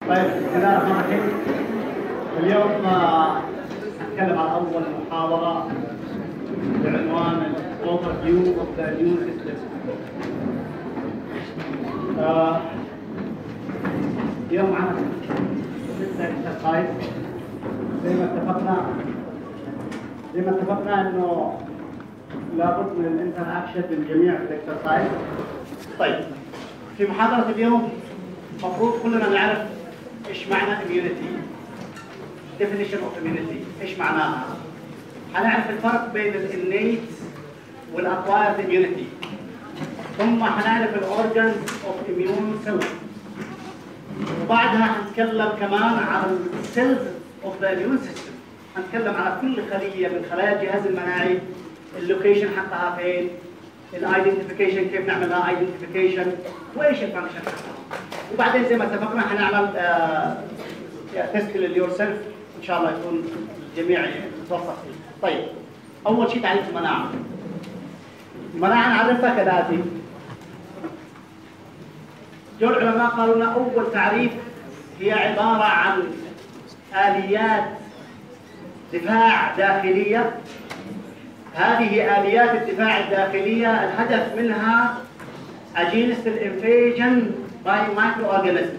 طيب بسم الله الرحمن الرحيم اليوم آه، نتكلم عن اول محاضره بعنوان اوفر فيو اوف ذا نيو سيستم اليوم معنا ستة اكسرسايز زي ما اتفقنا زي ما اتفقنا انه لابد من الانتر اكشن بالجميع في الاكسرسايز طيب في محاضرة اليوم المفروض كلنا نعرف ايش معنى immunity definition of immunity ايش معناها هنعرف الفرق بين الانيت والاكوايرد immunity ثم هنعرف الاورجنز اوف immune cells وبعدها هنتكلم كمان عن السيلز اوف ذا immune system هنتكلم على كل خليه من خلايا الجهاز المناعي اللوكيشن حقها فين الايدنتيفيكيشن كيف نعمل لها ايدنتيفيكيشن وايش الفانكشن حقها وبعدين زي ما اتفقنا هنعمل تيست لليور سيلف ان شاء الله يكون الجميع يتوفق فيه طيب اول شيء تعريف المناعه المناعه نعرفها كذاتي جو العلماء قالوا لنا اول تعريف هي عباره عن اليات دفاع داخليه هذه آليات الدفاع الداخلية الهدف منها against الانفيجن باي مايكرو اورجانيزم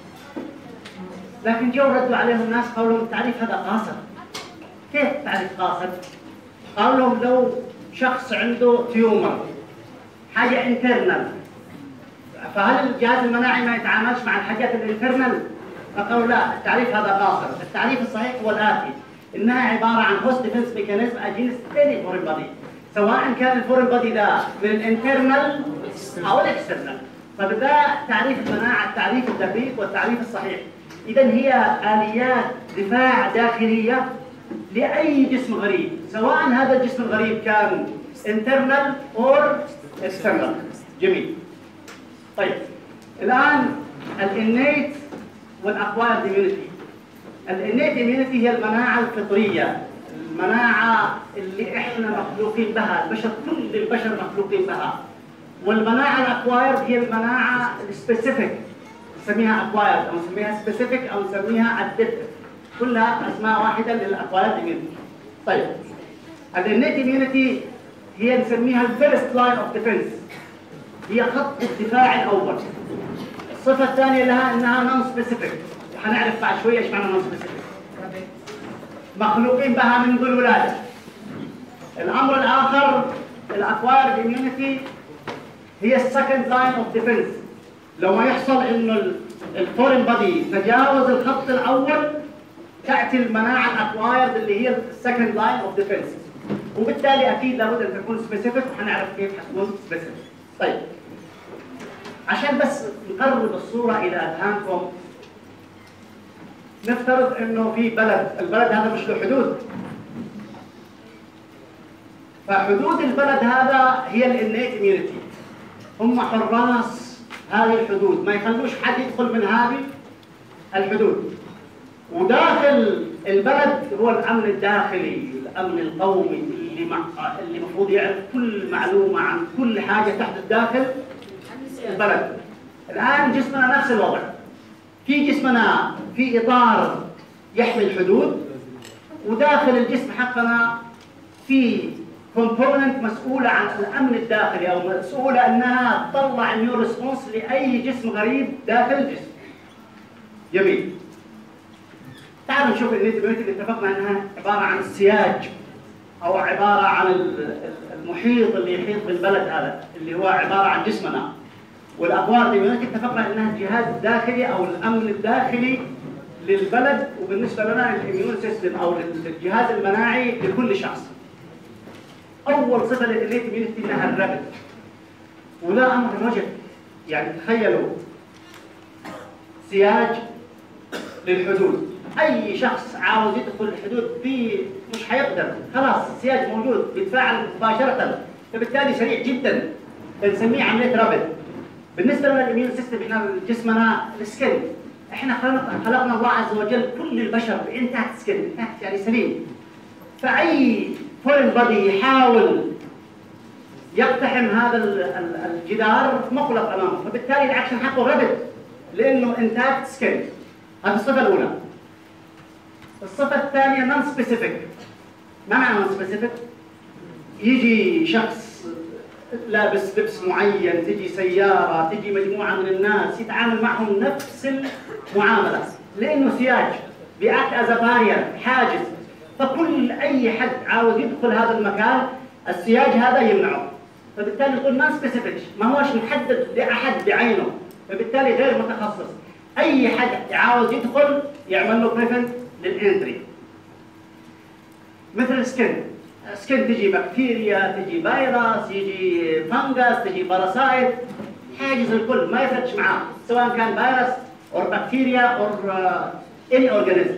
لكن جو ردوا عليهم الناس قالوا لهم التعريف هذا قاصر كيف تعريف قاصر؟ قالوا لهم لو شخص عنده تيومر حاجة انترنال فهل الجهاز المناعي ما يتعاملش مع الحاجات الانترنال؟ فقالوا لا التعريف هذا قاصر التعريف الصحيح هو الآتي انها عباره عن هوست ديفنس ميكانيزم اجينست اني فورين بادي سواء كان الفورين بادي ده من الانترنال او الاكسترنال فبدا تعريف المناعه التعريف الدقيق والتعريف الصحيح اذا هي اليات دفاع داخليه لاي جسم غريب سواء هذا الجسم الغريب كان انترنال اور اكسترنال جميل طيب الان الانيت والاكوايرد immunity الانيت immunity هي المناعة الفطرية المناعة اللي احنا مخلوقين بها البشر كل البشر مخلوقين بها والمناعة الاكوايرد هي المناعة السبيسيفيك نسميها اكوايرد او نسميها سبيسيفيك او نسميها ادبتيف كلها اسماء واحدة للاكوايرد immunity طيب الانيت immunity هي نسميها الفيرست لاين اوف ديفنس هي خط الدفاع الاول الصفة الثانية لها انها نون سبيسيفيك هنعرف بعد شويه ايش معنى نون سبيسيفيك مخلوقين بها منذ الولاده الامر الاخر الاكوايرد اميونيتي هي السكند لاين اوف ديفنس لو ما يحصل انه الفورين بادي تجاوز الخط الاول تاتي المناعه الاكوايرد اللي هي السكند لاين اوف ديفنس وبالتالي اكيد لابد ان تكون سبيسيفيك وحنعرف كيف حتكون سبيسيفيك طيب عشان بس نقرب الصوره الى اذهانكم نفترض انه في بلد، البلد هذا مش له حدود. فحدود البلد هذا هي الانيت اميونيتي. هم حراس هذه الحدود، ما يخلوش حد يدخل من هذه الحدود. وداخل البلد هو الامن الداخلي، الامن القومي اللي مع اللي المفروض يعرف كل معلومه عن كل حاجه تحدث داخل البلد. الان جسمنا نفس الوضع. في جسمنا في اطار يحمي الحدود وداخل الجسم حقنا في كومبوننت مسؤوله عن الامن الداخلي او مسؤوله انها تطلع نيو ريسبونس لاي جسم غريب داخل الجسم. جميل. تعالوا نشوف النيت اللي اتفقنا انها عباره عن السياج او عباره عن المحيط اللي يحيط بالبلد هذا اللي هو عباره عن جسمنا. والاكوارد immunity اتفقنا انها الجهاز الداخلي او الامن الداخلي للبلد وبالنسبه لنا الاميون سيستم او الجهاز المناعي لكل شخص. اول صفه للانيت immunity انها الربد. وده امر وجب يعني تخيلوا سياج للحدود اي شخص عاوز يدخل الحدود في مش حيقدر خلاص السياج موجود بيتفاعل مباشره فبالتالي سريع جدا بنسميه عمليه ربد بالنسبه لنا الاميون سيستم احنا جسمنا السكن احنا خلقنا خلقنا الله عز وجل كل البشر بانتاكت سكن انتاكت يعني سليم فاي فورين بادي يحاول يقتحم هذا الجدار مغلق امامه فبالتالي الاكشن حقه ربد لانه انتاكت سكن هذه الصفه الاولى الصفه الثانيه نون سبيسيفيك ما معنى نون سبيسيفيك يجي شخص لابس لبس معين تجي سيارة تجي مجموعة من الناس يتعامل معهم نفس المعاملة لأنه سياج بيأكت از بارير حاجز فكل أي حد عاوز يدخل هذا المكان السياج هذا يمنعه فبالتالي نقول ما سبيسيفيك ما هوش محدد لأحد بعينه فبالتالي غير متخصص أي حد عاوز يدخل يعمل له بريفنت للانتري مثل السكن سكن تجي بكتيريا تجي فيروس يجي فنجس تجي باراسايت حاجز الكل ما يفرقش معاه سواء كان فيروس او بكتيريا او اني اورجانيزم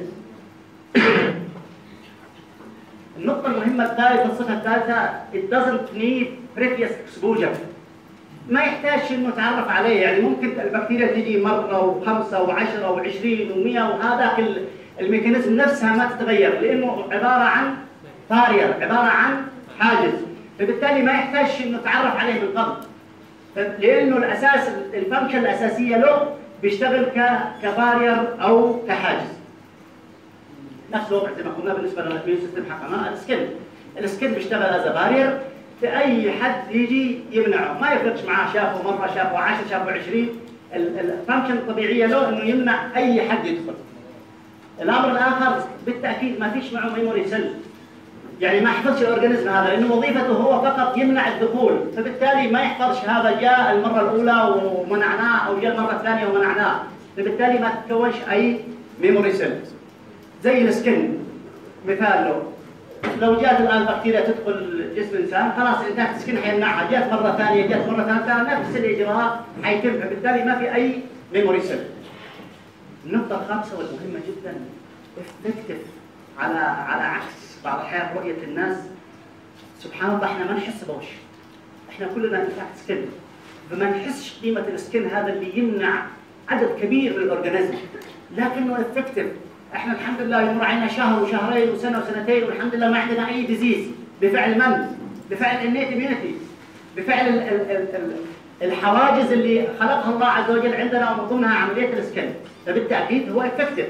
النقطة المهمة الثالثة الصفة الثالثة it doesn't need previous exposure ما يحتاج انه تعرف عليه يعني ممكن البكتيريا تجي مرة وخمسة وعشرة وعشرين ومئة وهذاك الميكانيزم نفسها ما تتغير لانه عبارة عن بارير عباره عن حاجز فبالتالي ما يحتاج انه تعرف عليه من قبل لانه الاساس الفانكشن الاساسيه له بيشتغل كبارير او كحاجز نفس الوضع زي ما قلنا بالنسبه للميون سيستم حقنا السكن السكن بيشتغل از بارير في اي حد يجي يمنعه ما يفرقش معاه شافه مره شافه 10 شافه 20 الفانكشن الطبيعيه له انه يمنع اي حد يدخل الامر الاخر بالتاكيد ما فيش معه ميموري سيل يعني ما حفظش الاورجانيزم هذا لانه وظيفته هو فقط يمنع الدخول فبالتالي ما يحفظش هذا جاء المره الاولى ومنعناه او جاء المره الثانيه ومنعناه فبالتالي ما تتكونش اي ميموري سيل زي السكن مثال له لو جات الان بكتيريا تدخل جسم الانسان خلاص انتهت السكن حيمنعها جات مره ثانيه جات مره ثالثه نفس الاجراء حيتم فبالتالي ما في اي ميموري سيل النقطه الخامسه والمهمه جدا افكتف على على عكس بعض الاحيان رؤيه الناس سبحان الله احنا ما نحس بوش احنا كلنا انفاكت سكن فما نحسش قيمه السكن هذا اللي يمنع عدد كبير من الاورجانيزم لكنه افكتيف احنا الحمد لله يمر علينا شهر وشهرين وسنه وسنتين والحمد لله ما عندنا اي ديزيز بفعل من؟ بفعل النيت اميونيتي بفعل ال ال ال الحواجز اللي خلقها الله عز وجل عندنا ومن ضمنها عمليه السكن فبالتاكيد هو افكتيف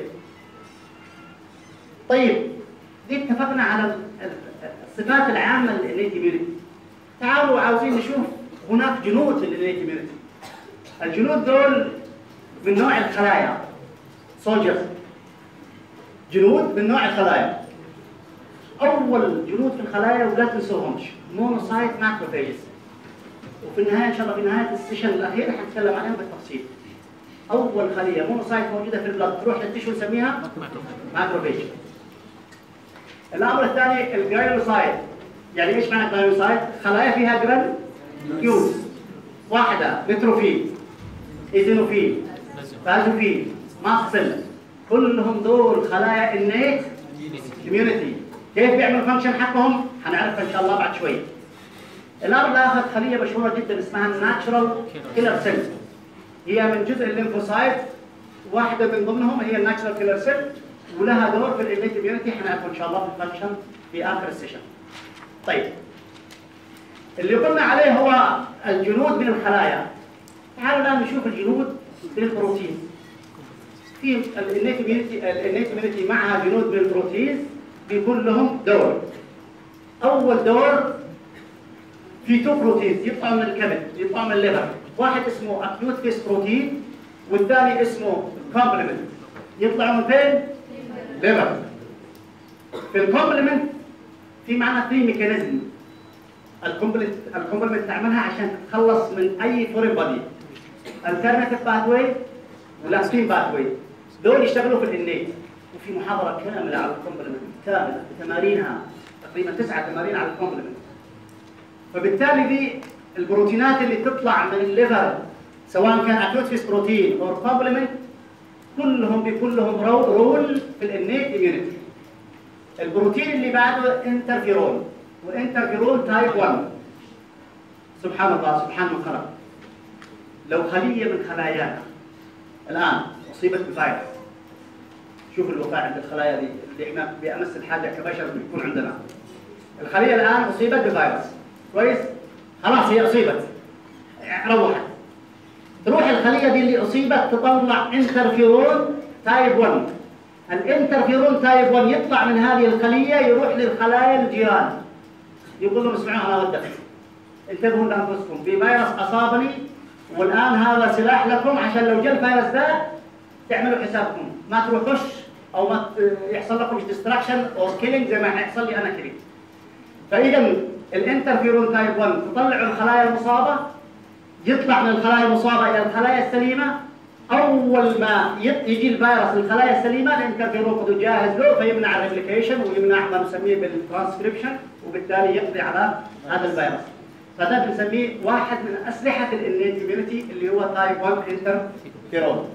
طيب دي اتفقنا على الصفات العامة للإنيت إميونيتي تعالوا عاوزين نشوف هناك جنود للإنيت إميونيتي الجنود دول من نوع الخلايا سولجرز جنود من نوع الخلايا أول جنود في الخلايا ولا تنسوهمش مونوسايت ماكروفيجز وفي النهاية إن شاء الله في نهاية السيشن الأخير حنتكلم عليهم بالتفصيل أول خلية مونوسايت موجودة في البلد تروح للتشو نسميها ماكروفيج الامر الثاني الجرانيولوسايت يعني ايش معنى الجرانيولوسايت؟ خلايا فيها جران كيوز واحده نتروفيل ايزينوفيل بازوفيل ماست سيل كلهم دول خلايا النيت كوميونتي كيف بيعملوا الفانكشن حقهم؟ حنعرفها ان شاء الله بعد شوي الامر الاخر خليه مشهوره جدا اسمها الناتشرال كيلر سيل هي من جزء الليمفوسايت واحده من ضمنهم هي الناتشرال كيلر سيل ولها دور في الانيت اميونيتي حنعرفه ان شاء الله في الفانكشن في اخر السيشن. طيب اللي قلنا عليه هو الجنود من الخلايا. تعالوا الان نشوف الجنود من البروتين. في الانيت اميونيتي الانيت اميونيتي معها جنود من البروتين بيكون لهم دور. اول دور في تو بروتين يطلعوا من الكبد يطلعوا من الليفر واحد اسمه اكيوت فيس بروتين والثاني اسمه كومبلمنت يطلعوا من فين؟ ليفر في الكومبلمنت في معنا 3 ميكانيزم الكومبلمنت الكومبلمنت تعملها عشان تتخلص من اي فورين بادي الترناتيف باثوي والابستين باثوي دول يشتغلوا في الانيت وفي محاضره كامله على الكومبلمنت كامله بتمارينها تقريبا تسعه تمارين على الكومبلمنت فبالتالي دي البروتينات اللي تطلع من الليفر سواء كان اكلوتفيس بروتين او كومبلمنت كلهم بيكون لهم رول في الانيت اميونيتي البروتين اللي بعده انترفيرون وانترفيرون تايب 1 سبحان الله سبحان من خلق لو خليه من خلايانا الان اصيبت بفيروس شوف الوقائع عند الخلايا دي اللي احنا بامس الحاجه كبشر بيكون عندنا الخليه الان اصيبت بفيروس كويس خلاص هي اصيبت روحت تروح الخليه دي اللي اصيبت تطلع انترفيرون تايب 1 الانترفيرون تايب 1 يطلع من هذه الخليه يروح للخلايا الجيران يقول لهم اسمعوا انا ودك انتبهوا لانفسكم في فيروس اصابني والان هذا سلاح لكم عشان لو جاء الفيروس ده تعملوا حسابكم ما تروحوش او ما يحصل لكم ديستراكشن او كيلينج زي ما حيحصل لي انا كيلينج فاذا الانترفيرون تايب 1 تطلع الخلايا المصابه يطلع من الخلايا المصابه الى الخلايا السليمه اول ما يجي الفيروس الخلايا السليمه الانترفيرون قد جاهز له فيمنع الريبليكيشن ويمنع ما نسميه بالترانسكريبشن وبالتالي يقضي على هذا الفيروس فده بنسميه واحد من اسلحه الانيت اللي هو تايب 1 انترفيرون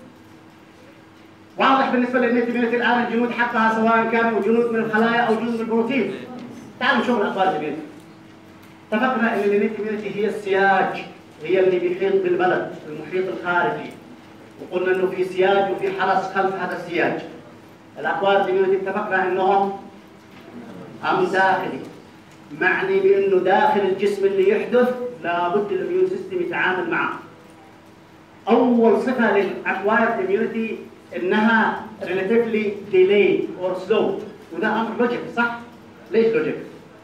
واضح بالنسبه للنيت الان الجنود حقها سواء كانوا جنود من الخلايا او جنود من البروتين تعالوا نشوف الاخبار الجميله اتفقنا ان النيت هي السياج هي اللي بيحيط بالبلد المحيط الخارجي وقلنا انه في سياج وفي حرس خلف هذا السياج الاكوار الجميله اتفقنا انهم امن داخلي معني بانه داخل الجسم اللي يحدث لابد الاميون سيستم يتعامل معه اول صفه للاكواير اميونيتي انها relatively delayed or slow وده امر لوجيك صح؟ ليش لوجيك؟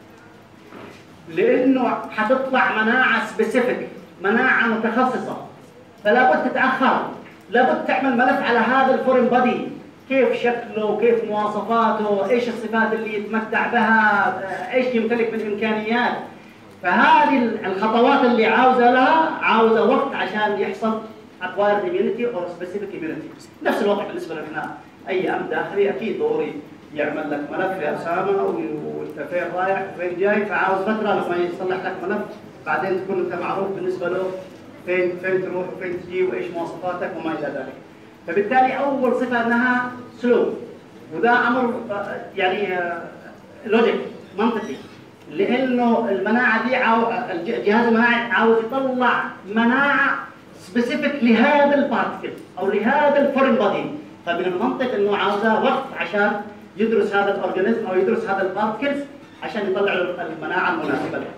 لانه حتطلع مناعه سبيسيفيك مناعه متخصصه فلا بد تتاخر لابد تعمل ملف على هذا الفورين بادي كيف شكله كيف مواصفاته ايش الصفات اللي يتمتع بها ايش يمتلك من امكانيات فهذه الخطوات اللي عاوزه لها عاوزه وقت عشان يحصل acquired immunity or specific immunity نفس الوضع بالنسبه لنا اي امن داخلي اكيد ضروري يعمل لك ملف يا اسامه وانت فين رايح وفين جاي فعاوز فتره لما يصلح لك ملف بعدين تكون انت معروف بالنسبه له فين فين تروح وفين تجي وايش مواصفاتك وما الى ذلك. فبالتالي اول صفه انها سلو وده امر يعني لوجيك منطقي لانه المناعه دي عاو... الجهاز المناعي عاوز يطلع مناعه سبيسيفيك لهذا البارتكل او لهذا الفورين بادي فمن المنطق انه عاوزه وقت عشان يدرس هذا الاورجانيزم او يدرس هذا البارتكلز عشان يطلع المناعه المناسبه له.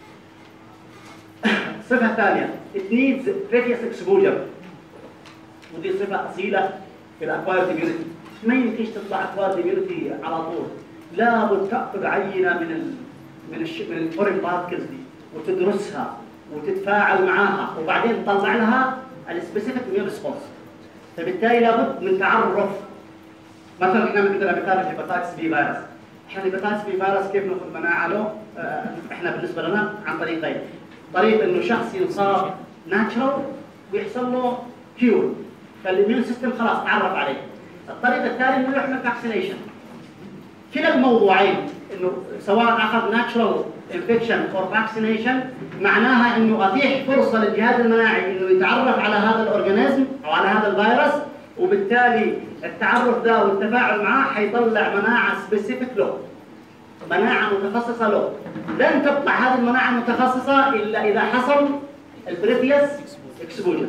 الصفه الثانيه it needs previous exposure ودي صفه اصيله في الاكوارد immunity ما يمكنش تطلع اكوارد immunity على طول لابد تاخذ عينه من ال من الش... من الفورين بارتكلز دي وتدرسها وتتفاعل معاها وبعدين تطلع لها السبيسيفيك ميون ريسبونس فبالتالي لابد من تعرف مثلا احنا عندنا مثال الهيباتايتس بي فيروس احنا الهيباتايتس بي فيروس كيف ناخذ مناعه له اه احنا بالنسبه لنا عن طريقين طريق انه شخص ينصاب ناتشرال ويحصل له كيور فالاميون سيستم خلاص تعرف عليه الطريقه الثانيه انه يعمل فاكسينيشن كلا الموضوعين انه سواء اخذ ناتشرال انفكشن اور فاكسينيشن معناها انه اتيح فرصه للجهاز المناعي انه يتعرف على هذا الاورجانيزم او على هذا الفيروس وبالتالي التعرف ده والتفاعل معاه حيطلع مناعه سبيسيفيك له مناعه متخصصه له لن تطلع هذه المناعه المتخصصه الا اذا حصل البريفيوس اكسبوجر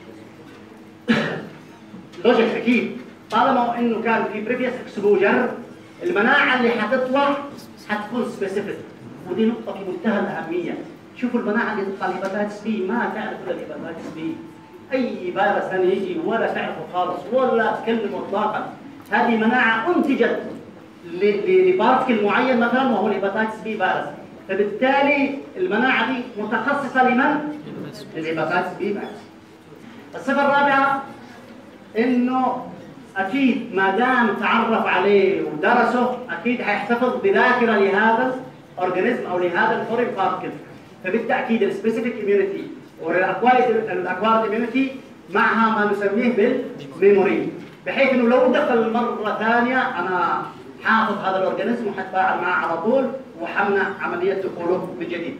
لوجيك اكيد طالما انه كان في بريفيوس اكسبوجر المناعه اللي حتطلع حتكون سبيسيفيك ودي نقطه في منتهى الاهميه شوفوا المناعه اللي تطلع الهيباتيتس بي ما تعرف الا الهيباتيتس بي اي فيروس ثاني يجي ولا تعرفه خالص ولا تكلمه اطلاقا هذه مناعه انتجت لبارتكل معين مثلا وهو الهيباتيتس بي فيروس فبالتالي المناعه دي متخصصه لمن؟ للهيباتيتس بي فيروس الصفه الرابعه انه اكيد ما دام تعرف عليه ودرسه اكيد حيحتفظ بذاكره لهذا الاورجانيزم او لهذا الفورين بارتكل فبالتاكيد السبيسيفيك اميونيتي والاكوارد اميونيتي معها ما نسميه بالميموري بحيث انه لو دخل مره ثانيه انا حافظ هذا الاورجانيزم وحتفاعل معه على طول وحمنع عمليه دخوله من جديد.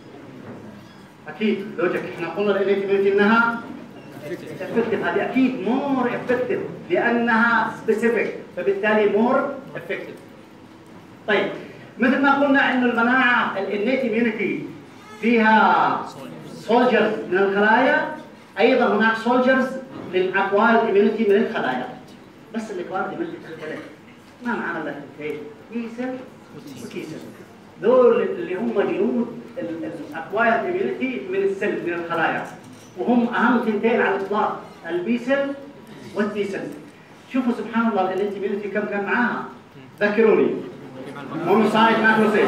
اكيد لوجيك احنا قلنا الانيت انها افكتيف هذه اكيد مور افكتيف لانها سبيسيفيك فبالتالي مور افكتيف. طيب مثل ما قلنا انه المناعه الانيت اميونيتي فيها سولجرز من الخلايا ايضا هناك سولجرز للاكوارد اميونيتي من الخلايا بس الاكوارد اميونيتي ثلاث ما معنى الاثنتين بي سيل وتي سيل دول اللي هم جنود الاكوايرد اميونيتي من السيل من الخلايا وهم اهم ثنتين على الاطلاق البي سيل والتي سيل شوفوا سبحان الله الانتي اميونيتي كم كان معاها ذكروني مونوسايت ماكروسيت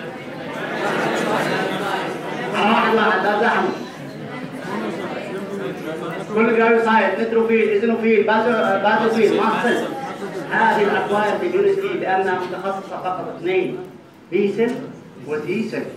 واحد واحد لا تزحموا كل جايوسايت نتروفيل ايزينوفيل بازوفيل ماستل هذه الاكواير اميونيتي لانها متخصصه فقط اثنين بي سيل وتي سيل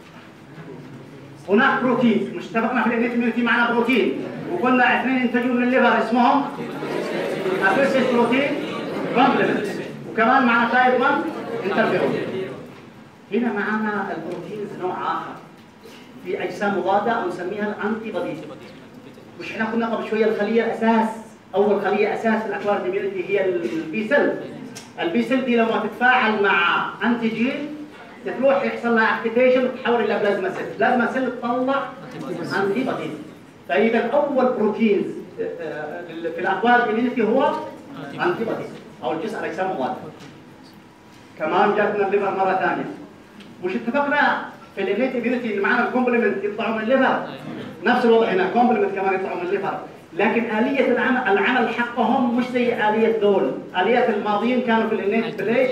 هناك بروتين مش اتفقنا في الانيت اميونيتي معنا بروتين وقلنا اثنين ينتجوا من الليفر اسمهم ابيسيس بروتين كومبلمنت وكمان معنا تايب 1 انترفيرون هنا معنا البروتينز نوع اخر في اجسام مضاده ونسميها الانتي بوديز مش احنا قلنا قبل شويه الخليه الاساس اول خليه اساس الاكوار ديميونيتي هي البي سيل البي سيل دي لما تتفاعل مع انتيجين تروح يحصل لها اكتيفيشن وتتحول الى بلازما سيل بلازما سيل تطلع انتي بوديز فاذا اول بروتينز في الاكوار ديميونيتي هو انتي بوديز او الجزء الاجسام مضاده كمان جاتنا الليفر مره ثانيه مش اتفقنا في الانيت اميونيتي اللي معانا الكومبلمنت يطلعوا من الليفر نفس الوضع هنا كومبلمنت كمان يطلعوا من الليفر لكن آلية العمل العمل حقهم مش زي آلية دول آلية الماضيين كانوا في الانيت بليش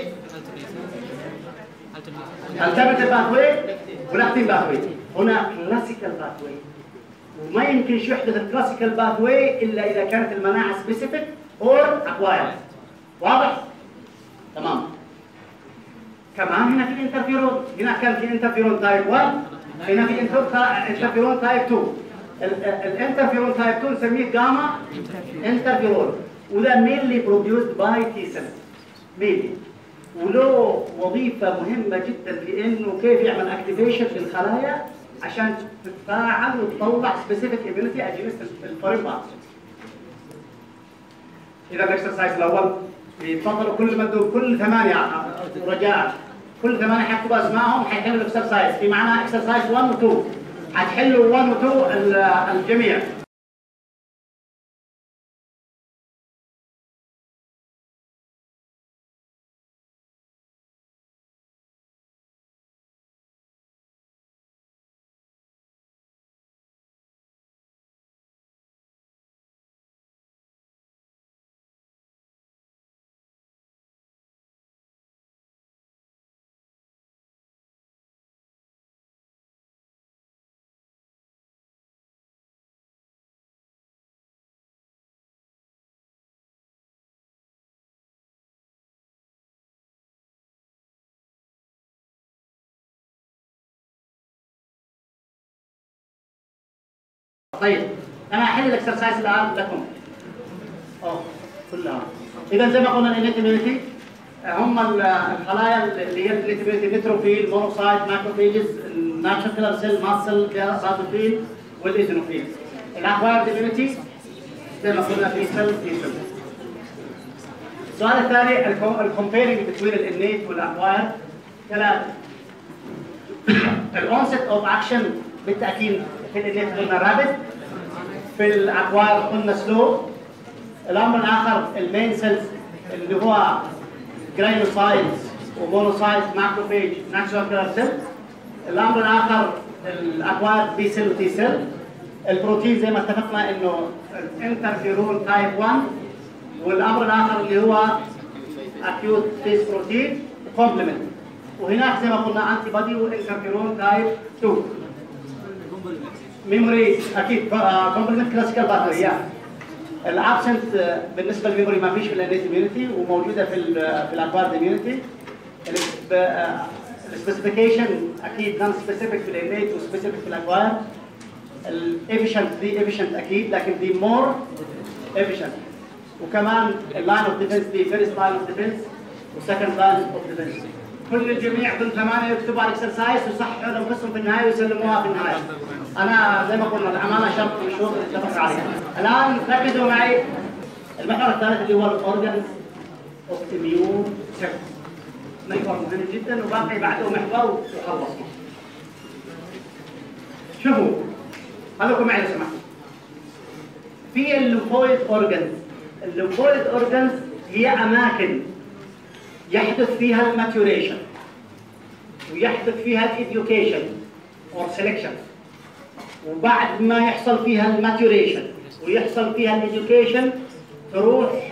التبت باثوي ولاكتين باثوي هنا كلاسيكال باثوي وما يمكن شو يحدث الكلاسيكال باثوي الا اذا كانت المناعه سبيسيفيك اور اكوايرد واضح؟ تمام كمان هنا في انترفيرون هنا كان في انترفيرون تايب 1 هنا في انترفيرون تايب 2 الانترفيرون تايب 2 نسميه جاما انترفيرون وده مينلي بروديوسد باي تي سيل مينلي وله وظيفة مهمة جدا في انه كيف يعمل اكتيفيشن للخلايا عشان تتفاعل وتطلع سبيسيفيك اميونيتي اجينست الفورين بارتس. اذا الاكسرسايز الاول يتفضلوا كل ما تدور كل ثمانية رجاء كل ثمانية حيكتبوا اسمائهم حيحلوا الاكسرسايز في معناها اكسرسايز 1 و 2 حتحلوا 1 و 2 الجميع طيب انا احل الاكسرسايز الان لكم اوه كلها اذا زي ما قلنا الانيت اميونيتي هم الخلايا اللي هي الانيت اميونيتي نيتروفيل مونوسايت ماكروفيجز ناتشر كيلر سيل ماسل بازوفيل والايزينوفيل الاكوايرد اميونيتي زي ما قلنا في سيل في سيل السؤال الثاني الكومبيرنج بين الانيت والاكوايرد ثلاثه الاونست اوف اكشن بالتاكيد في الانيت قلنا رابد في الاكوار قلنا سلو الامر الاخر المين سيلز اللي هو جرانوسايتس ومونوسايتس ماكروفيج ناتشورال كيلر سيل الامر الاخر الاكوار بي سيل وتي سيل البروتين زي ما اتفقنا انه الانترفيرون تايب 1 والامر الاخر اللي هو اكيوت فيس بروتين كومبلمنت وهناك زي ما قلنا انتي بودي والانترفيرون تايب 2 ميموري اكيد كومبلمنت كلاسيكال باتري الابسنت بالنسبه للميموري ما فيش في الانيت اميونيتي وموجوده في ال في الاكوارد اميونيتي السبيسيفيكيشن اكيد نون سبيسيفيك في الانيت وسبيسيفيك في الاكوارد الافيشنت دي افيشنت اكيد لكن دي مور افيشنت وكمان اللاين اوف ديفنس دي فيرست لاين اوف ديفنس وسكند لاين اوف ديفنس كل الجميع ضمن ثمانيه يكتبوا على الاكسرسايز ويصححوا انفسهم في النهايه ويسلموها في النهايه. انا زي ما قلنا الامانه شرط من الشروط اللي اتفق عليها. الان ركزوا معي المحور الثالث اللي هو الاورجنز اوف اميون محور مهم جدا وباقي بعده محور وخلصنا. شوفوا خليكم معي لو سمحتوا. في الليمفويد اورجنز الليمفويد اورجنز هي اماكن يحدث فيها الماتوريشن ويحدث فيها الاديوكيشن اور سelection وبعد ما يحصل فيها الماتوريشن ويحصل فيها الاديوكيشن تروح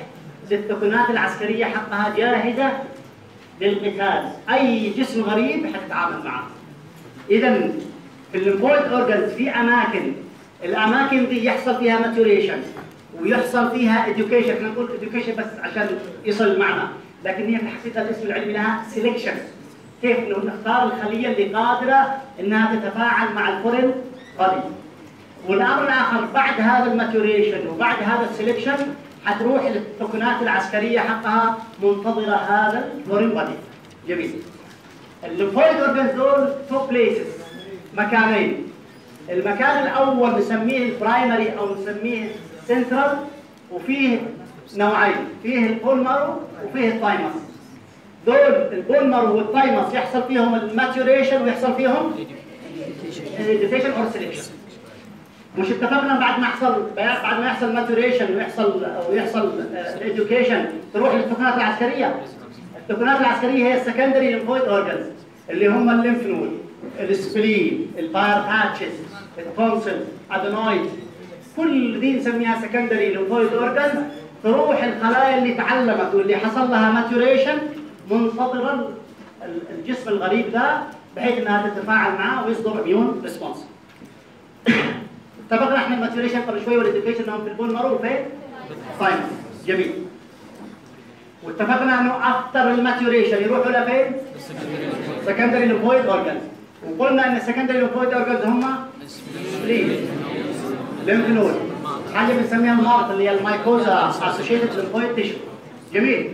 للتكونات العسكريه حقها جاهزه للقتال اي جسم غريب حتتعامل معه اذا في الليمفويد اورجنز في اماكن الاماكن دي يحصل فيها ماتوريشن ويحصل فيها education احنا نقول education بس عشان يصل المعنى لكن هي في الحقيقه الاسم العلمي لها selection كيف انه نختار الخليه اللي قادره انها تتفاعل مع الفورين بودي والامر الاخر بعد هذا الماتوريشن وبعد هذا السلكشن حتروح للتكونات العسكريه حقها منتظره هذا الفورين بودي جميل الليمفويد اورجنز دول تو بليسز مكانين المكان الاول نسميه البرايمري او نسميه سنترال وفيه نوعين فيه البول مارو وفيه التايمس دول البول مارو والتايمس يحصل فيهم الماتوريشن ويحصل فيهم education اور سelection مش اتفقنا بعد ما يحصل بعد ما يحصل ماتوريشن ويحصل ويحصل الاديوكيشن تروح للتقنيات العسكريه التقنيات العسكريه هي السكندري ليمفويد اورجنز اللي هم الليمف نود السبلين الباير باتشز التونسل ادينويد كل دي نسميها سكندري ليمفويد اورجنز تروح الخلايا اللي تعلمت واللي حصل لها ماتوريشن منتظره الجسم الغريب ده بحيث انها تتفاعل معه ويصدر اميون ريسبونس اتفقنا احنا الماتوريشن قبل شوي والاديوكيشن انهم في البون مارو وفين؟ فاين جميل واتفقنا انه افتر الماتوريشن يروحوا لفين؟ سكندري ليمفويد اورجنز وقلنا ان السكندري ليمفويد اورجنز هم سبلين ليمف نود حاجه بنسميها المارت اللي هي المايكوزا اسوشيتد ليمفويد تيشو جميل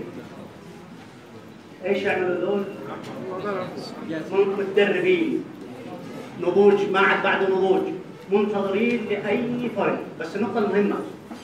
ايش يعملوا دول؟ متدربين نضوج ما عاد بعد نضوج منتظرين لاي فرق بس النقطه المهمه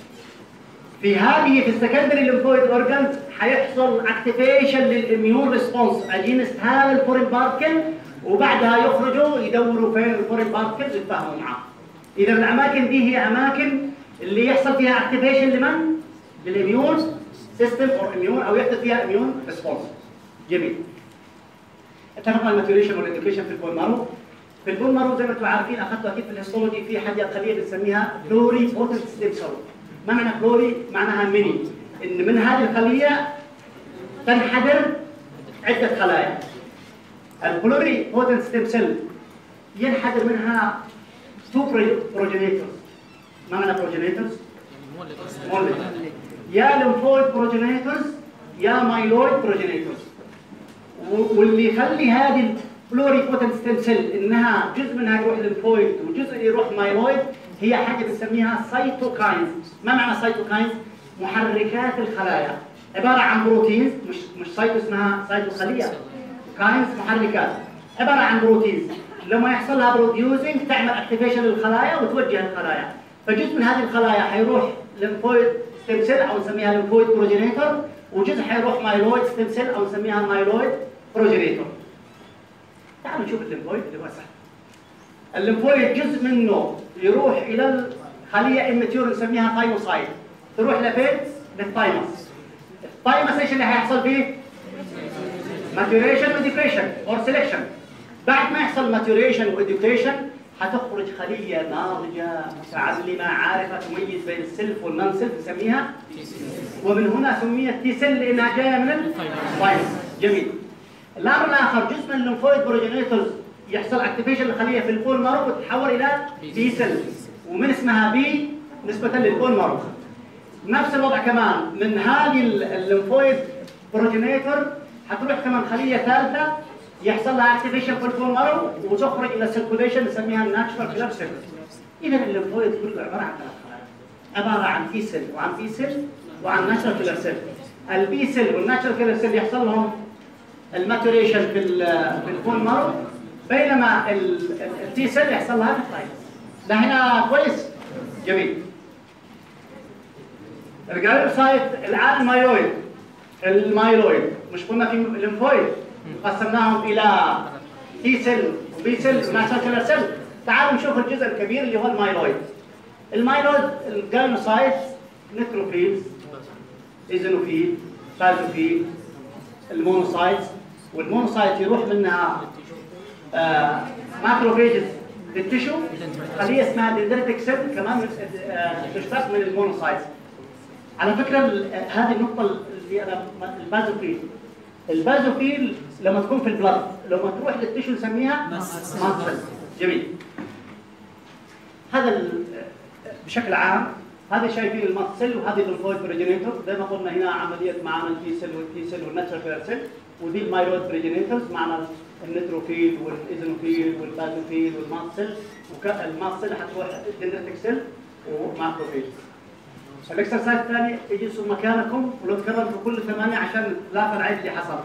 في هذه في السكندري ليمفويد اورجانز حيحصل اكتيفيشن للاميون ريسبونس اجينست هذا الفورين بارتكل وبعدها يخرجوا يدوروا فين الفورين بارتكلز يتفاهموا معاه اذا الاماكن دي هي اماكن اللي يحصل فيها اكتيفيشن لمن؟ للاميون سيستم او اميون او يحدث فيها اميون ريسبونس جميل اتفقنا الماتوريشن والاديوكيشن في البون مارو في البون مارو زي ما انتم عارفين اخذتوا اكيد في الهيستولوجي في حاجه خليه بنسميها بلوري بوتنت ستيم سيل ما معنى بلوري؟ معناها ميني ان من هذه الخليه تنحدر عده خلايا البلوري بوتنت ستيم سيل ينحدر منها تو بروجينيتورز ما معنى بروجينيتورز؟ مولد يا ليمفويد بروجينيتورز يا مايلويد بروجينيتورز واللي يخلي هذه البلوري بوتنت ستيم سيل انها جزء منها يروح للفويد وجزء يروح مايلويد هي حاجه بنسميها سايتوكاينز ما معنى سايتوكاينز؟ محركات الخلايا عباره عن بروتينز مش مش سايتو اسمها سايتو خليه كاينز محركات عباره عن بروتينز لما يحصل لها بروديوسنج تعمل اكتيفيشن للخلايا وتوجه الخلايا فجزء من هذه الخلايا حيروح ليمفويد ستيم سيل او نسميها ليمفويد بروجينيتور وجزء حيروح مايلويد ستيم سيل او نسميها مايلويد بروجينيتور تعالوا نشوف الليمفويد اللي هو سهل الليمفويد جزء منه يروح الى الخليه اماتيور نسميها ثايموسايت تروح لفين؟ للثايموس الثايموس ايش اللي هيحصل فيه؟ ماتوريشن وديكريشن اور سelection بعد ما يحصل ماتوريشن واديوكيشن حتخرج خليه ناضجه متعلمه عارفه تميز بين السلف والنون سلف نسميها ومن هنا سميت تي سيل لانها جايه من الثايموس جميل الامر الاخر جزء من الليمفويد بروجينيتورز يحصل اكتيفيشن للخليه في البون مارو وتتحول الى بي سيل ومن اسمها بي نسبه للبون مارو نفس الوضع كمان من هذه الليمفويد بروجينيتور حتروح كمان خليه ثالثه يحصل لها اكتيفيشن في البون مارو وتخرج الى سيركوليشن نسميها الناتشرال كيلر سيل اذا الليمفويد كله عباره عن ثلاث خلايا عباره عن بي سيل وعن بي سيل وعن ناتشرال كيلر سيل البي سيل والناتشرال كيلر سيل يحصل لهم الماتوريشن في في البون مارو بينما التي سيل يحصل لها في الثايمس ده هنا كويس جميل الجلايوسايت الان مايلويد المايلويد مش قلنا في الليمفويد قسمناهم الى تي سيل وبي سيل وناتشرال سيل تعالوا نشوف الجزء الكبير اللي هو المايلويد المايلويد الجلايوسايت نيتروفيلز ايزينوفيل بازوفيل المونوسايت والمونوسايت يروح منها آه ماكروفيجز للتشو خليه اسمها دندريتك سيل كمان آه تشتق من المونوسايت على فكره ال- هذه النقطه اللي انا البازوفيل البازوفيل لما تكون في البلد لما تروح للتشو نسميها ماسل جميل هذا ال- بشكل عام هذه شايفين الماسل وهذه الليمفويد بريجينيتور زي ما قلنا هنا عمليه معنا التي سيل والتي سيل والناتشرال كيلر سيل ودي المايلويد بريجينيتورز معنا النيتروفيل والايزنوفيل والبازوفيل والماسل والماسل حتروح الدندريتك سيل وماكروفيل الاكسرسايز الثاني اجلسوا مكانكم ولو تكرر في كل ثمانية عشان لا العيب اللي حصل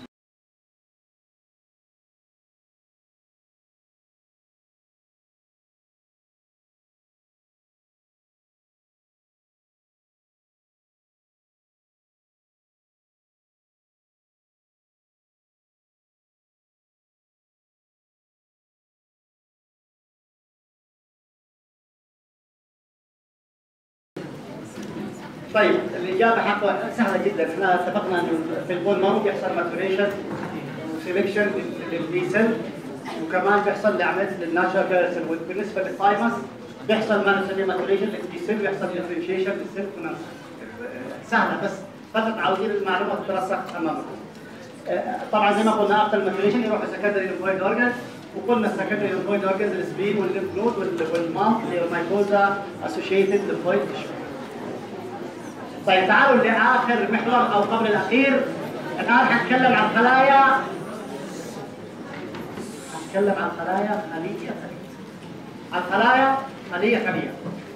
طيب الاجابه حقها سهله جدا احنا اتفقنا انه في البون مارو بيحصل ماتوريشن وسيلكشن للبي سيل وكمان بيحصل لعمليه الناتشرال كيلر سيل بالنسبه للثايمس بيحصل ما نسميه ماتوريشن للبي سيل بيحصل ديفرنشيشن للسيل سهله بس فقط عاوزين المعلومه تترسخ امامكم آه، طبعا زي ما قلنا افتر الماتوريشن يروح السكندري ليمفويد اورجن وقلنا السكندري ليمفويد اورجنز السبين والليمف نود والمام اللي هي المايكوزا اسوشيتد ليمفويد تيشو طيب تعالوا لاخر محور او قبل الاخير الان حنتكلم عن خلايا حنتكلم عن خلايا خليه خليه عن خلايا خليه خليه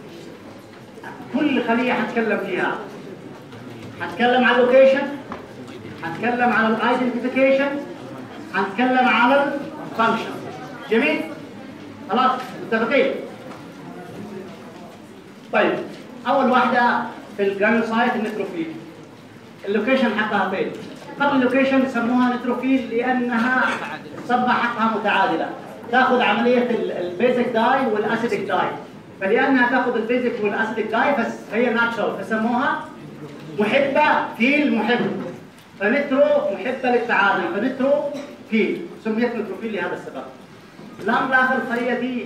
كل خليه حنتكلم فيها حنتكلم عن اللوكيشن حنتكلم عن الايدنتيفيكيشن حنتكلم على الفانكشن جميل خلاص متفقين طيب اول واحده في الجرانوسايت النيتروفيل اللوكيشن حقها فين قبل اللوكيشن سموها نيتروفيل لانها صبغه حقها متعادله تاخذ عمليه ال- البيزك داي والاسيدك داي فلانها تاخذ البيزك والاسيدك داي بس هي ناتشرال فسموها محبه فيل محب فنترو محبه للتعادل فنترو فيل سميت نيتروفيل لهذا السبب الامر الاخر الخليه دي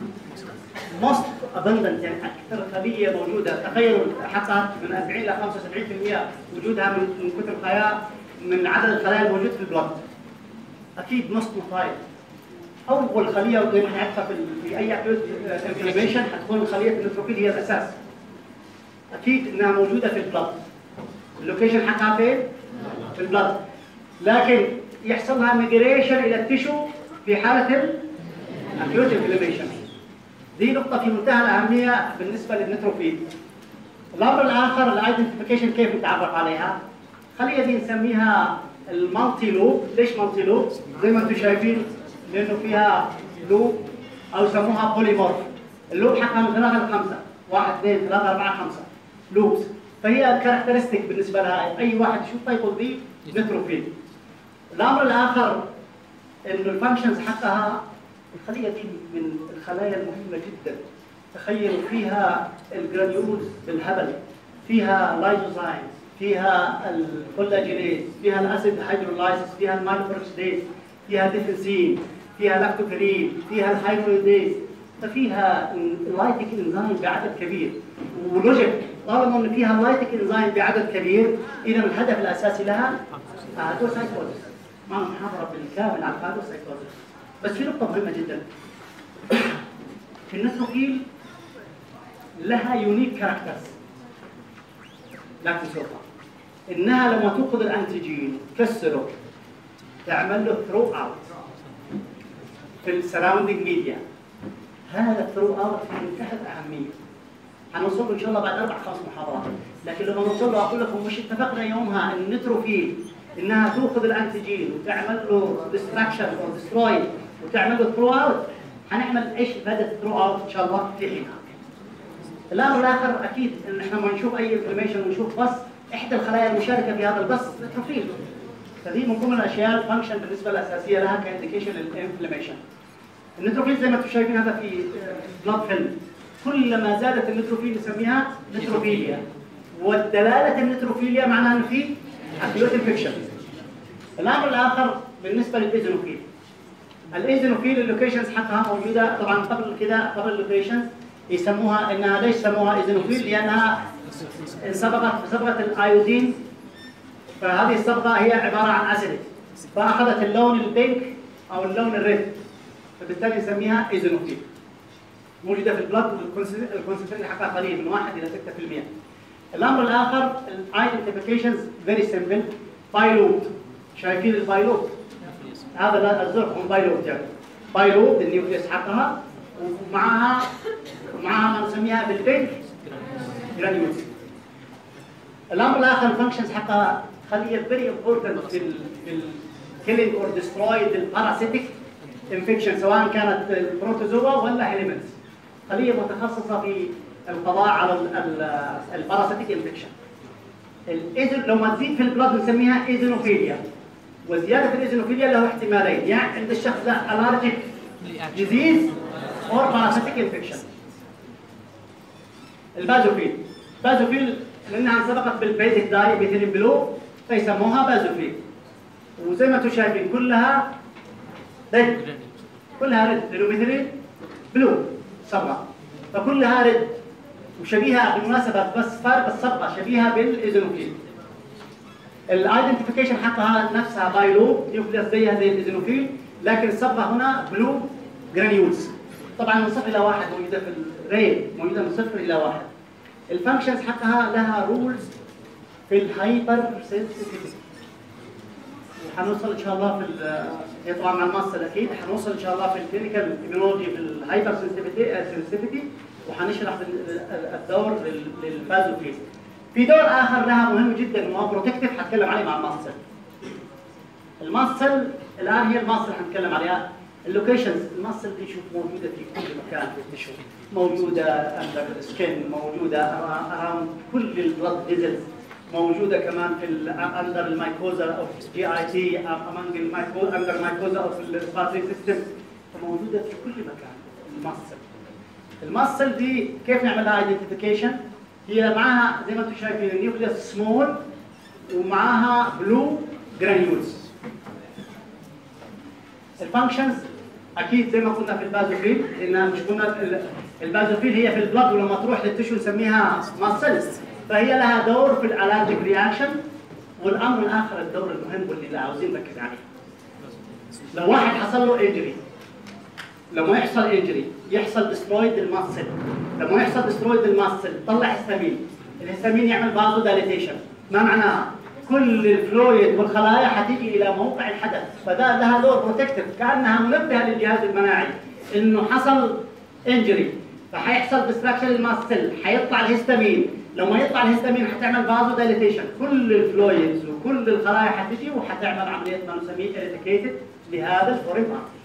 most abundant يعني اكثر خليه موجوده تخيلوا حققت من 40 ل 75% وجودها من من كثر الخلايا من عدد الخلايا الموجود في البلد اكيد نص مفايد اول خليه زي ما نعرفها في, ال- في اي انفلاميشن حتكون خليه النيتروفيل هي الاساس اكيد انها موجوده في البلد اللوكيشن حقها فين؟ في البلد لكن يحصل لها ميجريشن الى التشو في حاله الاكيوت انفلاميشن دي نقطة في منتهى الأهمية بالنسبة للنيتروفيل. الأمر الآخر الايدنتيفيكيشن كيف نتعرف عليها؟ خلينا دي نسميها المالتي لوب، ليش مالتي لوب؟ زي ما أنتم شايفين لأنه فيها لوب أو يسموها بوليمورف. اللوب حقها من ثلاثة لخمسة، واحد اثنين ثلاثة أربعة خمسة لوبس. فهي كاركترستيك بالنسبة لها أي واحد يشوفها يقول دي نيتروفيل. الأمر الآخر إنه الفانكشنز حقها الخلية دي من الخلايا المهمة جدا تخيلوا فيها الجرانيولز بالهبل فيها لايزوزايمز فيها الكولاجينيز فيها الاسيد هيدرولايسيس فيها المايلوبروكسيديز فيها ديفنسين فيها لاكتوفيرين فيها الهيدرويديز ففيها اللايتيك انزيم بعدد كبير ولوجيك طالما ان فيها لايتيك انزيم بعدد كبير اذا الهدف الاساسي لها فاجوسايتوزيس معنا محاضره بالكامل عن الفاجوسايتوزيس بس في نقطة مهمة جدا في النيتروفيل لها يونيك كاركترز لا تنسوها انها لما تاخذ الانتيجين تكسره تعمل له ثرو اوت في السراوندينج ميديا هذا الثرو اوت في منتهى الاهميه هنوصل له ان شاء الله بعد اربع خمس محاضرات لكن لما نوصل له اقول لكم مش اتفقنا يومها ان النيتروفيل انها تاخذ الانتيجين وتعمل له ديستراكشن او ديستروي وتعمل له ثرو اوت هنعمل ايش افاده الثرو اوت ان شاء الله في حينها. الامر الاخر اكيد ان احنا ما نشوف اي انفلاميشن ونشوف بس احدى الخلايا المشاركه في هذا البث النيتروفيل. فدي من ضمن الاشياء الفانكشن بالنسبه الاساسيه لها كانديكيشن للانفلاميشن. النيتروفيل زي ما انتم شايفين هذا في بلاد فيلم كلما زادت النيتروفيل نسميها نيتروفيليا والدلاله النيتروفيليا معناها انه في اكيوت انفكشن. الامر الاخر بالنسبه للايزونوفيل الايزونوفيل اللوكيشنز حقها موجوده طبعا قبل كده قبل اللوكيشنز يسموها انها ليش سموها ايزينوفيل؟ لانها انصبغت بصبغه الايودين فهذه الصبغه هي عباره عن اسيد فاخذت اللون البينك او اللون الريد فبالتالي نسميها ايزينوفيل موجوده في البلد الكونسنتريشن حقها قليل من 1 الى 6% الامر الاخر الايدنتيفيكيشنز فيري سمبل بايلوت شايفين البايلوت هذا الزرق هم بايلوت يعني بايلوت النيوكليس حقها ومعها ومعها ما نسميها بالبينك جرانيولز الامر الاخر الفانكشنز حقها خليه فيري امبورتنت في ال في الكيلينج اور ديسترويد الباراسيتيك انفكشن سواء كانت البروتوزوا ولا هيليمنتس خليه متخصصه في القضاء على الباراسيتيك انفكشن الايزن لو ما تزيد في البلاد بنسميها ايزينوفيليا وزياده الايزينوفيليا له احتمالين يعني عند الشخص ده الارجيك ديزيز اور باراسيتيك انفكشن البازوفيل بازوفيل لانها سبقت بالبيزك داي ميثيلين بلو فيسموها بازوفيل وزي ما انتم شايفين كلها ريد كلها ريد لانه بلو صبغه فكلها ريد وشبيهه بالمناسبه بس فارق الصبغه شبيهه بالايزونوفيل الايدنتيفيكيشن حقها نفسها بايلو نيوكليس زيها زي الايزونوفيل لكن الصبغه هنا بلو جرانيولز طبعا من صفر الى واحد موجوده في الري موجوده من صفر الى واحد الفانكشنز حقها لها رولز في الهايبر سنسيتيفيتي وحنوصل ان شاء الله في هي طبعا مع الماستر اكيد حنوصل ان شاء الله في الكلينيكال ايميولوجي في الهايبر سنسيتيفيتي وحنشرح الدور للبازوفيز في دور اخر لها مهم جدا وهو بروتكتيف حتكلم عليه مع الماستر الماسل الان هي الماسل حنتكلم عليها اللوكيشنز الماسل دي شوف موجوده في كل مكان في التشو موجوده اندر السكن موجوده اراوند كل البلد فيزلز موجوده كمان في اندر المايكوزا اوف جي اي تي امونج المايكوزا اندر المايكوزا اوف الريسبيراتوري سيستم فموجوده في كل مكان الماسل الماسل دي كيف نعمل لها ايدنتيفيكيشن هي معاها زي ما انتم شايفين النيوكليوس سمول ومعاها بلو جرانيولز الفانكشنز اكيد زي ما قلنا في البازوفيل ان مش قلنا البازوفيل هي في البلد ولما تروح للتشو نسميها ماسلز فهي لها دور في الالرجيك رياكشن والامر الاخر الدور المهم واللي عاوزين نركز عليه لو واحد حصل له انجري لما يحصل انجري يحصل ديسترويد الماسل لما يحصل ديسترويد الماسل طلع هستامين الهستامين يعمل بازو دايليتيشن ما معناها كل الفلويد والخلايا حتيجي الى موقع الحدث فده لها دور بروتكتيف كانها منبهه للجهاز المناعي انه حصل انجري فحيحصل ديستراكشن للماسل حيطلع الهستامين لما يطلع الهستامين حتعمل بازو دايليتيشن كل الفلويدز وكل الخلايا حتيجي وحتعمل عمليه ما نسميه اريتيكيتد لهذا الفورين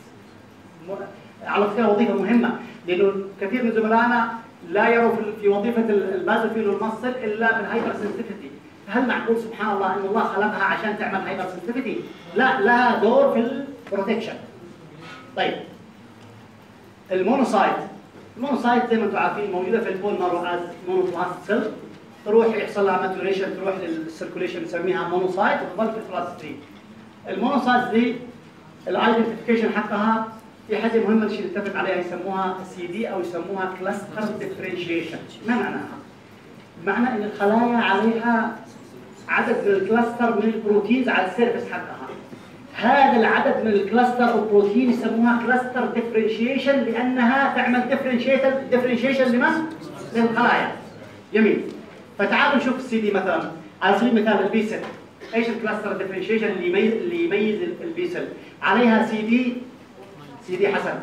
على فكره وظيفه مهمه لانه كثير من زملائنا لا يروا في وظيفه البازوفيل والمصل الا في الهايبر سنسيتيفيتي هل معقول سبحان الله ان الله خلقها عشان تعمل هايبر سنسيتيفيتي؟ لا لها دور في البروتكشن. طيب المونوسايت المونوسايت زي ما انتم عارفين موجوده في البول مارو از مونوبلاست سيل تروح يحصل لها ماتوريشن تروح للسيركوليشن نسميها مونوسايت وتظل في الكلاس 3 المونوسايت دي الايدنتيفيكيشن حقها في حاجه مهمه نشي نتفق عليها يسموها سي دي او يسموها كلاستر ديفرنشيشن ما معناها؟ معنى ان الخلايا عليها عدد من الكلاستر من البروتينز على السيرفس حقها هذا العدد من الكلاستر او بروتين يسموها كلاستر ديفرنشيشن لانها تعمل ديفرنشيشن ديفرنشيشن لمن؟ للخلايا جميل فتعالوا نشوف السي دي مثلا على سبيل المثال البيسل ايش الكلاستر ديفرنشيشن اللي يميز اللي يميز البيسل عليها سي دي سيدي حسن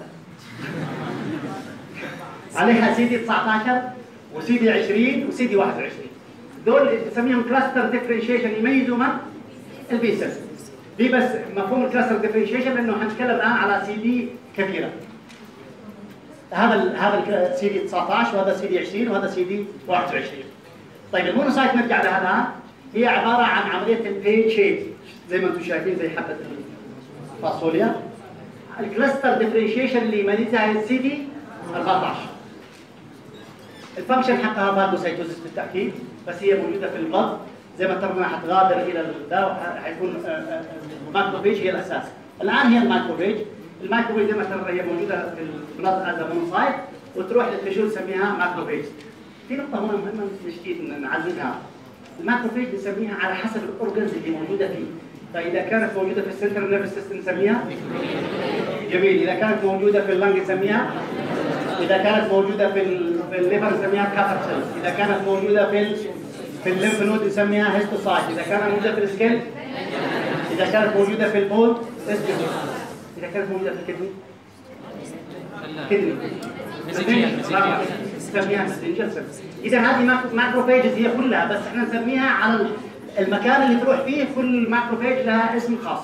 عليها سيدي 19 وسيدي 20 وسيدي 21 دول نسميهم كلاستر ديفرنشيشن يميزوا من؟ البيسل دي بس مفهوم الكلاستر ديفرنشيشن لانه حنتكلم الان على سي دي كبيره هذا هذا سي دي 19 وهذا سي دي 20 وهذا سي دي 21 طيب المونوسايت نرجع لها الان هي عباره عن عمليه البي شيب زي ما انتم شايفين زي حبه الفاصوليا الكلاستر ديفرنشيشن اللي يميزها السي دي 14 الفانكشن حقها فاجوسايتوزيس بالتاكيد بس هي موجوده في البلد زي ما اتفقنا حتغادر الى الدواء حيكون المايكروفيج هي الاساس الان هي المايكروفيج المايكروفيج زي ما اتفقنا هي موجوده في البلد از مونوسايت وتروح للتشو نسميها ماكروفيج في نقطه هنا مهمه نشتي نعززها الماكروفيج نسميها على حسب الاورجنز اللي موجوده فيه فاذا كانت موجوده في السنترال نيرفس سيستم نسميها جميل اذا كانت موجوده في اللنج نسميها اذا كانت موجوده في ال في الليفر نسميها كافر سيلز اذا كانت موجوده في ال في الليمف نود نسميها هيستوسايت اذا كانت موجوده في السكيل اذا كانت موجوده في البول استروجين اذا كانت موجوده في الكدني كدني نسميها اذا هذه ماكروفيجز هي كلها بس احنا نسميها على المكان اللي تروح فيه كل ماكروفيج لها اسم خاص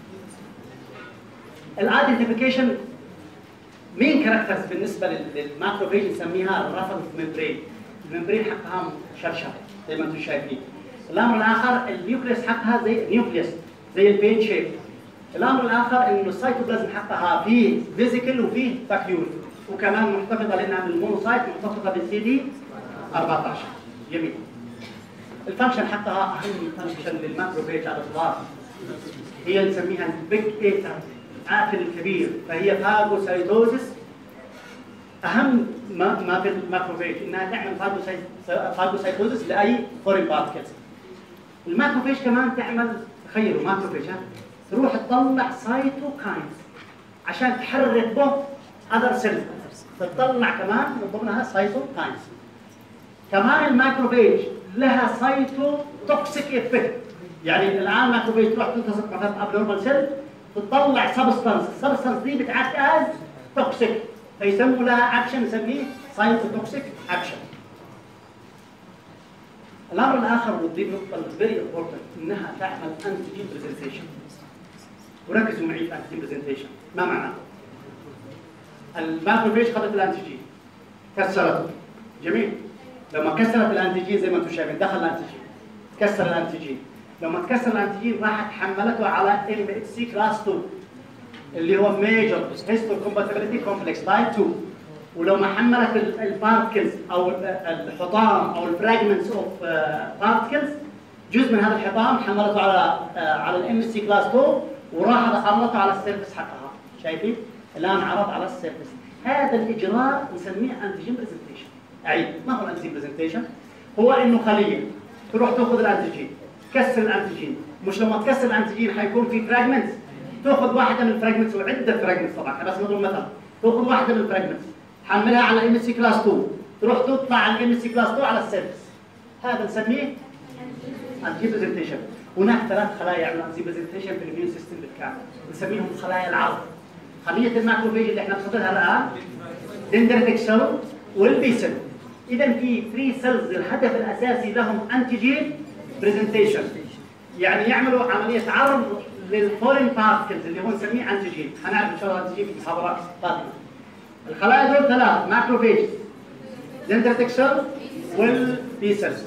الايدنتيفيكيشن مين كاركترز بالنسبه للماكروفيج نسميها الرفض ممبرين الممبرين حقها شرشر زي ما انتم شايفين الامر الاخر النيوكليس حقها زي نيوكليس زي البين شيب الامر الاخر انه السيتوبلازم حقها فيه فيزيكال وفيه فاكيول وكمان محتفظه لانها من المونوسايت محتفظه بالسي دي 14 جميل الفانكشن حقها اهم فانكشن للماكروفيج على الاطلاق هي نسميها البيج ايتر العاقل الكبير فهي فاجوسايتوزس اهم ما ما في الماكروفيج انها تعمل فاجوسايتوزس لاي فورين بارتكلز الماكروفيج كمان تعمل تخيلوا ماكروفيج ها تروح تطلع سايتوكاينز عشان تحرك به اذر سيلز فتطلع كمان من ضمنها سايتوكاينز كمان الماكروفيج لها سايتو توكسيك افكت يعني الان ماكروفيج تروح تلتصق مثلا ابنورمال سيل تطلع سبستانس السبستانس دي بتعاكت از توكسيك فيسموا لها اكشن نسميه سايتو توكسيك اكشن الامر الاخر ودي النقطه الفيري امبورتنت انها تعمل انتيجين برزنتيشن وركزوا معي في انتيجين برزنتيشن ما معناه؟ الماكروفيج خذت الانتيجين كسرته جميل لما كسرت الانتيجين زي ما انتم شايفين دخل الانتيجين كسر الانتيجين لما تكسر الانتيجين راحت حملته على ام اتش سي كلاس 2 اللي هو ميجر هيستو كومباتيبلتي كومبلكس تايب 2 ولو ما حملت البارتكلز او الحطام او الفراجمنتس اوف بارتكلز جزء من هذا الحطام حملته على على الام سي كلاس 2 وراح عرضته على السيرفس حقها شايفين؟ الان عرض على السيرفس هذا الاجراء نسميه انتيجين برزنتيشن اعيد ما هو الانتيجين برزنتيشن؟ هو انه خليه تروح تاخذ الانتيجين تكسر الانتيجين مش لما تكسر الانتيجين حيكون في فراجمنتس تاخذ واحده من الفراجمنتس وعده فراجمنتس طبعا بس نضرب مثلا تاخذ واحده من الفراجمنتس تحملها على ام سي كلاس 2 تروح تطلع على الام سي كلاس 2 على السيرفس هذا نسميه انتي برزنتيشن هناك ثلاث خلايا يعملوا انتي برزنتيشن في الاميون سيستم بالكامل نسميهم خلايا العرض خليه الماكروفيج اللي احنا بنصدرها الان دندريتك سيل والبي سيل اذا في 3 سيلز الهدف الاساسي لهم انتيجين برزنتيشن يعني يعملوا عمليه عرض للفورين بارتكلز اللي هو نسميه انتيجين هنعرف ان شاء الله انتيجين في محاضرات قادمه الخلايا دول ثلاث ماكروفيج دندريتك سيل والبي سيلز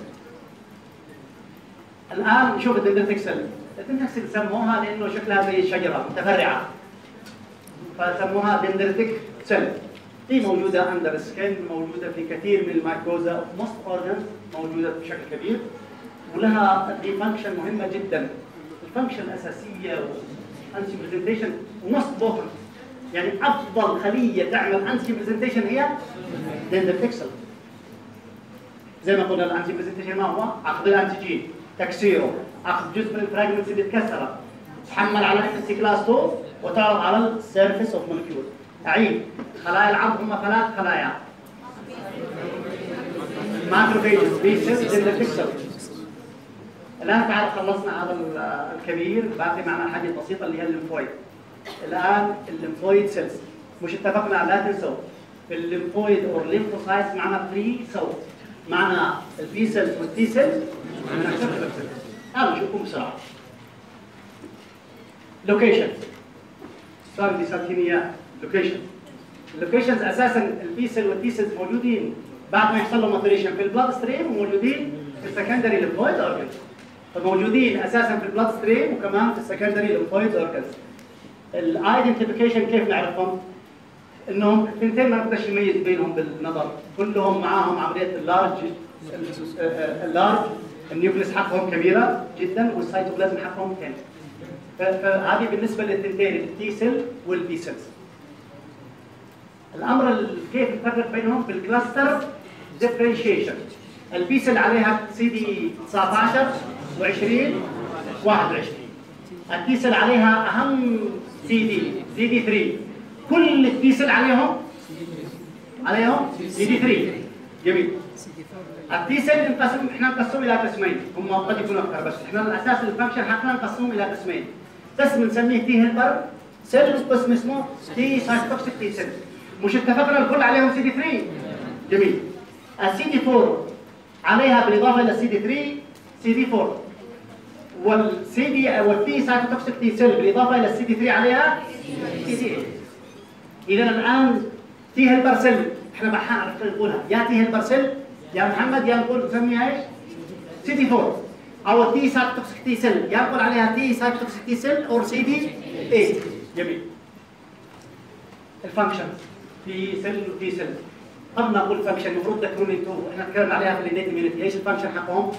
الان نشوف الدندريتك سيل الدندريتك سيل سموها لانه شكلها زي الشجره متفرعه فسموها دندريتك سيل دي موجوده اندر سكين موجوده في كثير من المايكروزا اوف موست اورجنز موجوده بشكل كبير ولها دي فانكشن مهمه جدا الفانكشن الاساسيه انتي برزنتيشن وموست بوتنت يعني افضل خليه تعمل انتي برزنتيشن هي دندرتكسل زي ما قلنا الانتي برزنتيشن ما هو اخذ الانتيجين تكسيره اخذ جزء من الفراجمنتس اللي اتكسرت تحمل على ام سي كلاس 2 وتعرض على السيرفيس اوف مولكيول اعيد خلايا العظم هم ثلاث خلايا ماكروفيجز بي سيلز دندرتكسل الان تعال خلصنا هذا الكبير باقي معنا حاجه بسيطه اللي هي الليمفويد الان الليمفويد سيلز مش اتفقنا لا تنسوا في الليمفويد او الليمفوسايتس معنا 3 سيلز معنا البي سيلز والتي سيلز هذا نشوفهم بسرعه لوكيشن صار دي سالتيني لوكيشن اللوكيشنز اساسا البي سيل والتي سيلز موجودين بعد ما يحصل لهم ماتوريشن في البلاد ستريم وموجودين في السكندري ليمفويد اورجنز فموجودين اساسا في البلاد ستريم وكمان في السكندري ليمفويد اورجنز الايدنتيفيكيشن كيف نعرفهم؟ انهم الثنتين ما نقدرش نميز بينهم بالنظر كلهم معاهم عمليه اللارج اللارج النيوكليس حقهم كبيره جدا والسيتوبلازم حقهم ثاني فهذه بالنسبه للثنتين التي سيل والبي سيلز الامر ال- كيف نفرق بينهم بالكلاستر ديفرنشيشن البي سيل عليها سي دي 19 و20 21 التي سيل عليها اهم سي دي سي دي 3 كل التي سيل عليهم عليهم سي دي 3 جميل التي سيل انقسم احنا نقسمهم الى قسمين هم قد يكونوا اكثر بس احنا الاساس الفانكشن حقنا نقسمهم الى قسمين قسم نسميه تي هيلبر سيل وقسم اسمه تي سايتوكسيك تي سيل مش اتفقنا الكل عليهم سي دي 3 جميل السي دي 4 عليها بالاضافه الى السي دي 3 سي دي 4 والسي دي والتي سايتوكسيك تي سيل بالاضافه الى السي دي 3 عليها سي دي 8 اذا الان تي هيلبر سيل احنا بحان عرفنا نقولها يا تي هيلبر سيل يا محمد يا نقول نسميها ايش؟ سي دي 4 او تي سايتوكسيك تي سيل يا نقول عليها تي سايتوكسيك تي سيل او سي دي 8 جميل الفانكشن في سيل وفي سيل قبل ما اقول فانكشن المفروض تذكروني انتم احنا تكلمنا عليها في النيت ميونتي ايش الفانكشن حقهم؟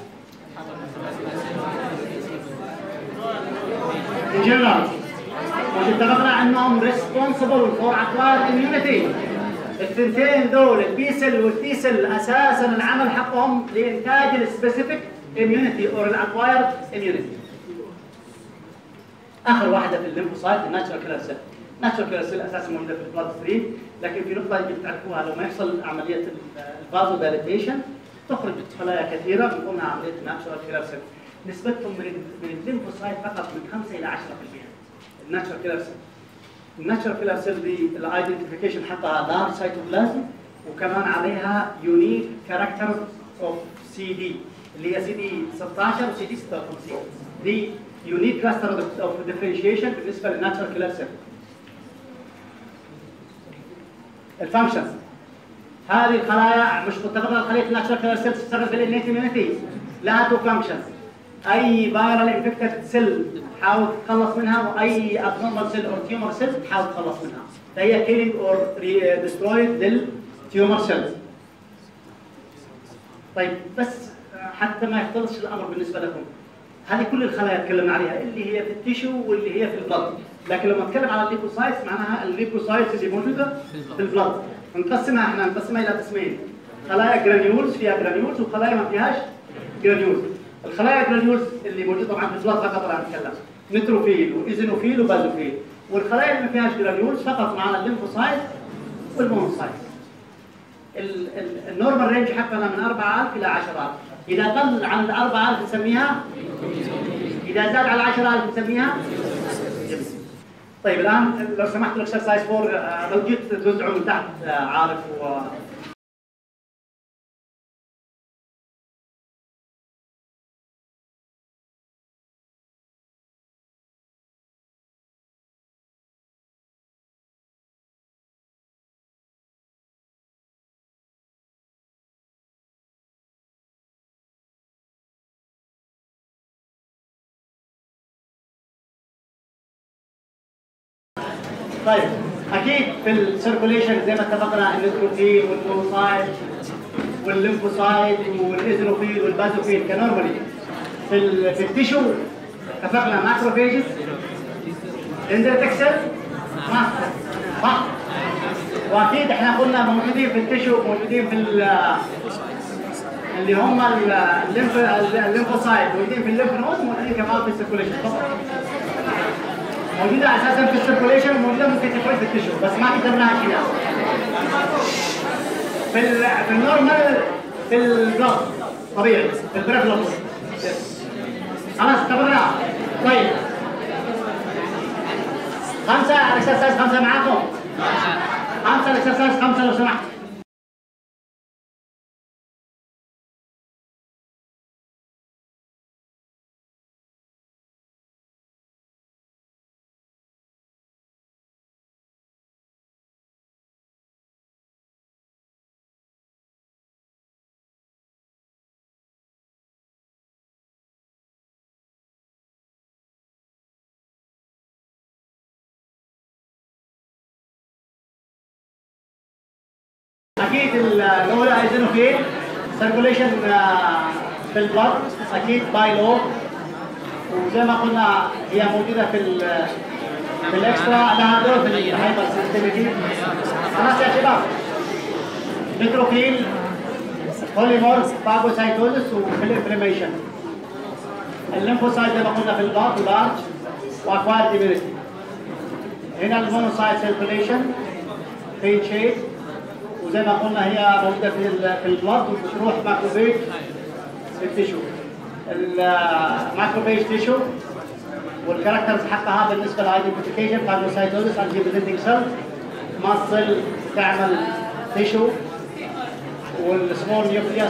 in general مش اتفقنا انهم responsible for acquired immunity الثنتين دول البي سيل والتي سيل اساسا العمل حقهم لانتاج السبيسيفيك immunity or الاكوايرد immunity اخر واحده في الليمفوسايت الناتشرال كيلر سيل الناتشرال كيلر سيل اساسا موجوده في البلاد ستريم لكن في نقطه يجب تعرفوها لو ما يحصل عمليه الفازو دايليتيشن تخرج خلايا كثيره من ضمنها عمليه الناتشرال كيلر سيل نسبتهم من ال- من الليمفوسايت فقط من 5 الى 10% الناتشرال كيلر سيل الناتشرال كيلر سيل دي الايدنتيفيكيشن حقها لارج سيتوبلازم وكمان عليها يونيك كاركتر اوف سي دي اللي هي سي دي 16 وسي دي 56 دي يونيك كلاستر اوف ديفرنشيشن بالنسبه للناتشرال كيلر سيل الفانكشنز هذه الخلايا مش متفقه خليه الناتشرال كيلر سيل تشتغل في الانيت immunity لها تو فانكشنز اي فايرال انفكتد سيل تحاول تتخلص منها واي ابنورمال سيل او تيومر سيل تحاول تتخلص منها فهي كيلينج اور ديسترويد للتيومر سيلز طيب بس حتى ما يختلطش الامر بالنسبه لكم هذه كل الخلايا تكلمنا عليها اللي هي في التيشو واللي هي في البلد لكن لما نتكلم على الليكوسايتس معناها الليكوسايتس اللي موجوده في البلد نقسمها احنا نقسمها الى قسمين خلايا جرانيولز فيها جرانيولز وخلايا ما فيهاش جرانيولز الخلايا جرانيولز اللي موجوده طبعا في البلد فقط راح نتكلم نتروفيل وايزينوفيل وبازوفيل والخلايا اللي ما فيهاش جرانيولز فقط معنا الليمفوسايت والمونوسايت ال- ال- النورمال رينج حقنا من 4000 الى 10000 اذا قل عن ال 4000 نسميها اذا زاد على 10000 نسميها طيب الان لو سمحت الاكسرسايز 4 آه، لو جيت توزعوا من تحت آه، عارف و طيب اكيد في السيركوليشن زي ما اتفقنا النيتروفيل والمونوسايت والليمفوسايت والايزينوفيل والبازوفيل كنورمالي في ال- في التيشو اتفقنا ماكروفيجز اندرتكسل ماستر صح واكيد احنا قلنا موجودين في التيشو موجودين في ال- اللي هم ال- الليمف الليمفوسايت موجودين في الليمف نود موجودين كمان في السيركوليشن موجوده اساسا في السيركوليشن وموجوده ممكن تكون في التشو بس ما قدرناها كده في ال في النورمال في البلد طبيعي في البريفلوس خلاص اتفقنا طيب خمسة الاكسرسايز خمسة معاكم خمسة الاكسرسايز خمسة لو سمحت اكيد الاولى عايزينه فين؟ سيركوليشن في البلد اكيد باي لو وزي ما قلنا هي موجوده في ال في الاكسترا لها دور في الهايبر سنسيتيفيتي خلاص يا شباب نيتروفيل بوليمورف باجوسايتوزس والانفلاميشن الليمفوسايت زي ما قلنا في البلاد لارج واكوار ديميريتي هنا المونوسايت سيركوليشن فين شيء وزي ما قلنا هي موجوده في ال- في البلاد وبتروح ماكروفيج في التيشو الماكروفيج تيشو والكاركترز حقها بالنسبه للايدنتيفيكيشن فاجوسايتوزس انتي بريزنتنج سيل ماسل تعمل تيشو والسمول نيوكليوس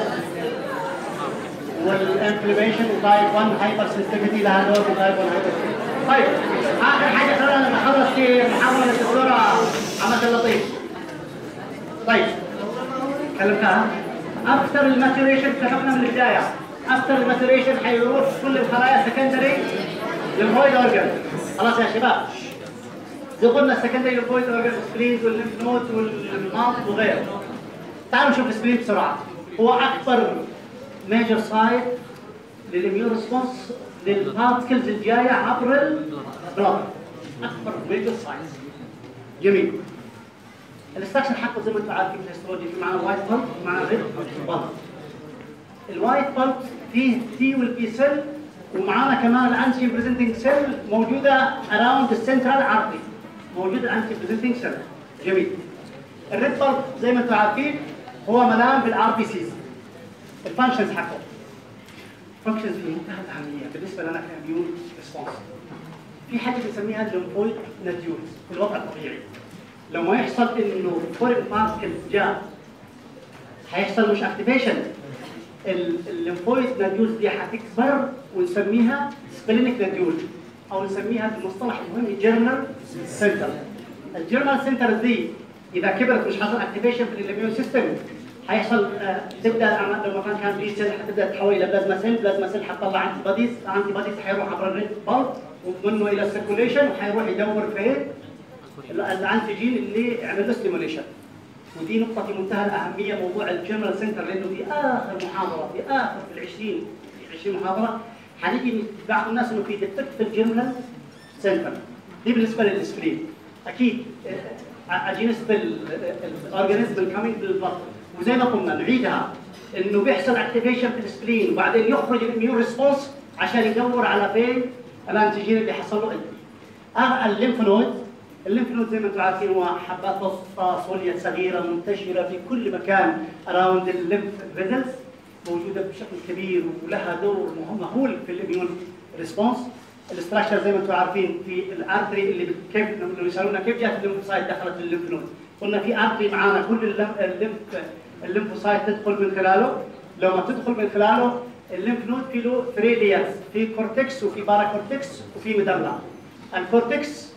والانفلاميشن وتايب 1 هايبر سنسيتيفيتي لها دور في تايب 1 هايبر طيب اخر حاجه خلينا نخلص في محاضره الدكتوره عماد اللطيف طيب كلمتها افتر الماتوريشن اتفقنا من البدايه افتر الماتوريشن حيروح كل الخلايا سكندري للفويد اورجن خلاص يا شباب زي قلنا السكندري للفويد اورجن السبلينز والليمف نود والمالت وغيره تعالوا نشوف السبلين بسرعه هو اكبر ميجر سايت للاميون ريسبونس للبارتكلز الجايه عبر البلاد اكبر ميجر سايت جميل الاستراكشر حقه زي ما انتم عارفين في الهيستولوجي في معنا وايت بلب ومعنا ريد بلب الوايت بلب فيه تي والبي سيل ومعانا كمان الانتي بريزنتنج سيل موجوده اراوند السنترال ارتري موجود الانتي بريزنتنج سيل جميل الريد بلب زي ما انتم عارفين هو ملام بالار بي سيز الفانكشنز حقه فانكشنز في منتهى الاهميه بالنسبه لنا كاميون ريسبونس في حاجه بنسميها الليمفويد ناديولز في الوضع الطبيعي لما يحصل انه فورين بارتكل جاء هيحصل مش اكتيفيشن الليمفويد ناديولز دي هتكبر ونسميها سبلينيك ناديول او نسميها بالمصطلح المهم جيرنال سنتر الجيرنال سنتر دي اذا كبرت مش حصل اكتيفيشن في الاميون سيستم هيحصل آه، تبدا الأعمال- لو كان كان بي سيل هتبدا تتحول الى بلازما سيل بلازما سيل حتطلع انتي بوديز الانتي بوديز هيروح عبر الريد بلب ومنه الى السيركوليشن وهيروح يدور فين ال- الانتيجين اللي يعمل له ستيموليشن ودي نقطة في منتهى الأهمية موضوع الجنرال سنتر لأنه في آخر محاضرة في آخر في العشرين في 20 محاضرة هنيجي بعض الناس إنه في ديفكت في الجنرال سنتر دي بالنسبة للسبرين أكيد أجينست الأورجانيزم الكامينج بالبلد وزي ما قلنا نعيدها إنه بيحصل اكتيفيشن في السبرين وبعدين يخرج الاميون ريسبونس عشان يدور على فين الانتيجين اللي حصل له آه الليمف نود الليمف نود زي ما انتم عارفين هو حبات بسيطه صوليه صغيره منتشره في كل مكان اراوند الليمف فيزلز موجوده بشكل كبير ولها دور مهم مهول في الاميون ريسبونس الاستراكشر زي ما انتم عارفين في الارتري اللي بت- كيف لما يسالونا كيف جات الليمفوسايت دخلت الليمف نود قلنا في ارتري معانا كل الليم- الليمف الليمفوسايت تدخل من خلاله لما تدخل من خلاله الليمف نود في له ثري ليرز في كورتكس وفي بارا كورتكس وفي مدلع الكورتكس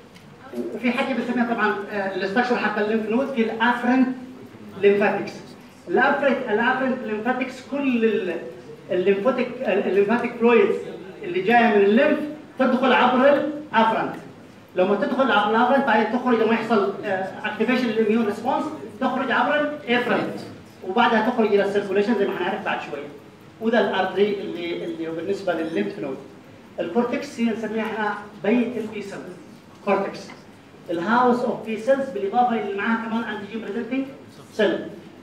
وفي حاجه بنسميها طبعا آه، الاستراكشر حق الليمف نود في الافرنت ليمفاتكس الافرنت الافرنت ليمفاتكس كل ال- الليمفاتيك الليمفاتيك فلويدز اللي جايه من الليمف تدخل عبر الافرنت لما تدخل عبر الافرنت بعدين تخرج لما يحصل اكتيفيشن للاميون ريسبونس تخرج عبر الافرنت وبعدها تخرج الى السيركوليشن زي ما هنعرف بعد شويه وده الارتري اللي اللي هو بالنسبه للليمف نود الكورتكس هي نسميها احنا بيت البي سيلز كورتكس الهاوس اوف بي سيلز بالاضافه اللي معاها كمان انتيجين بريزنتنج سيل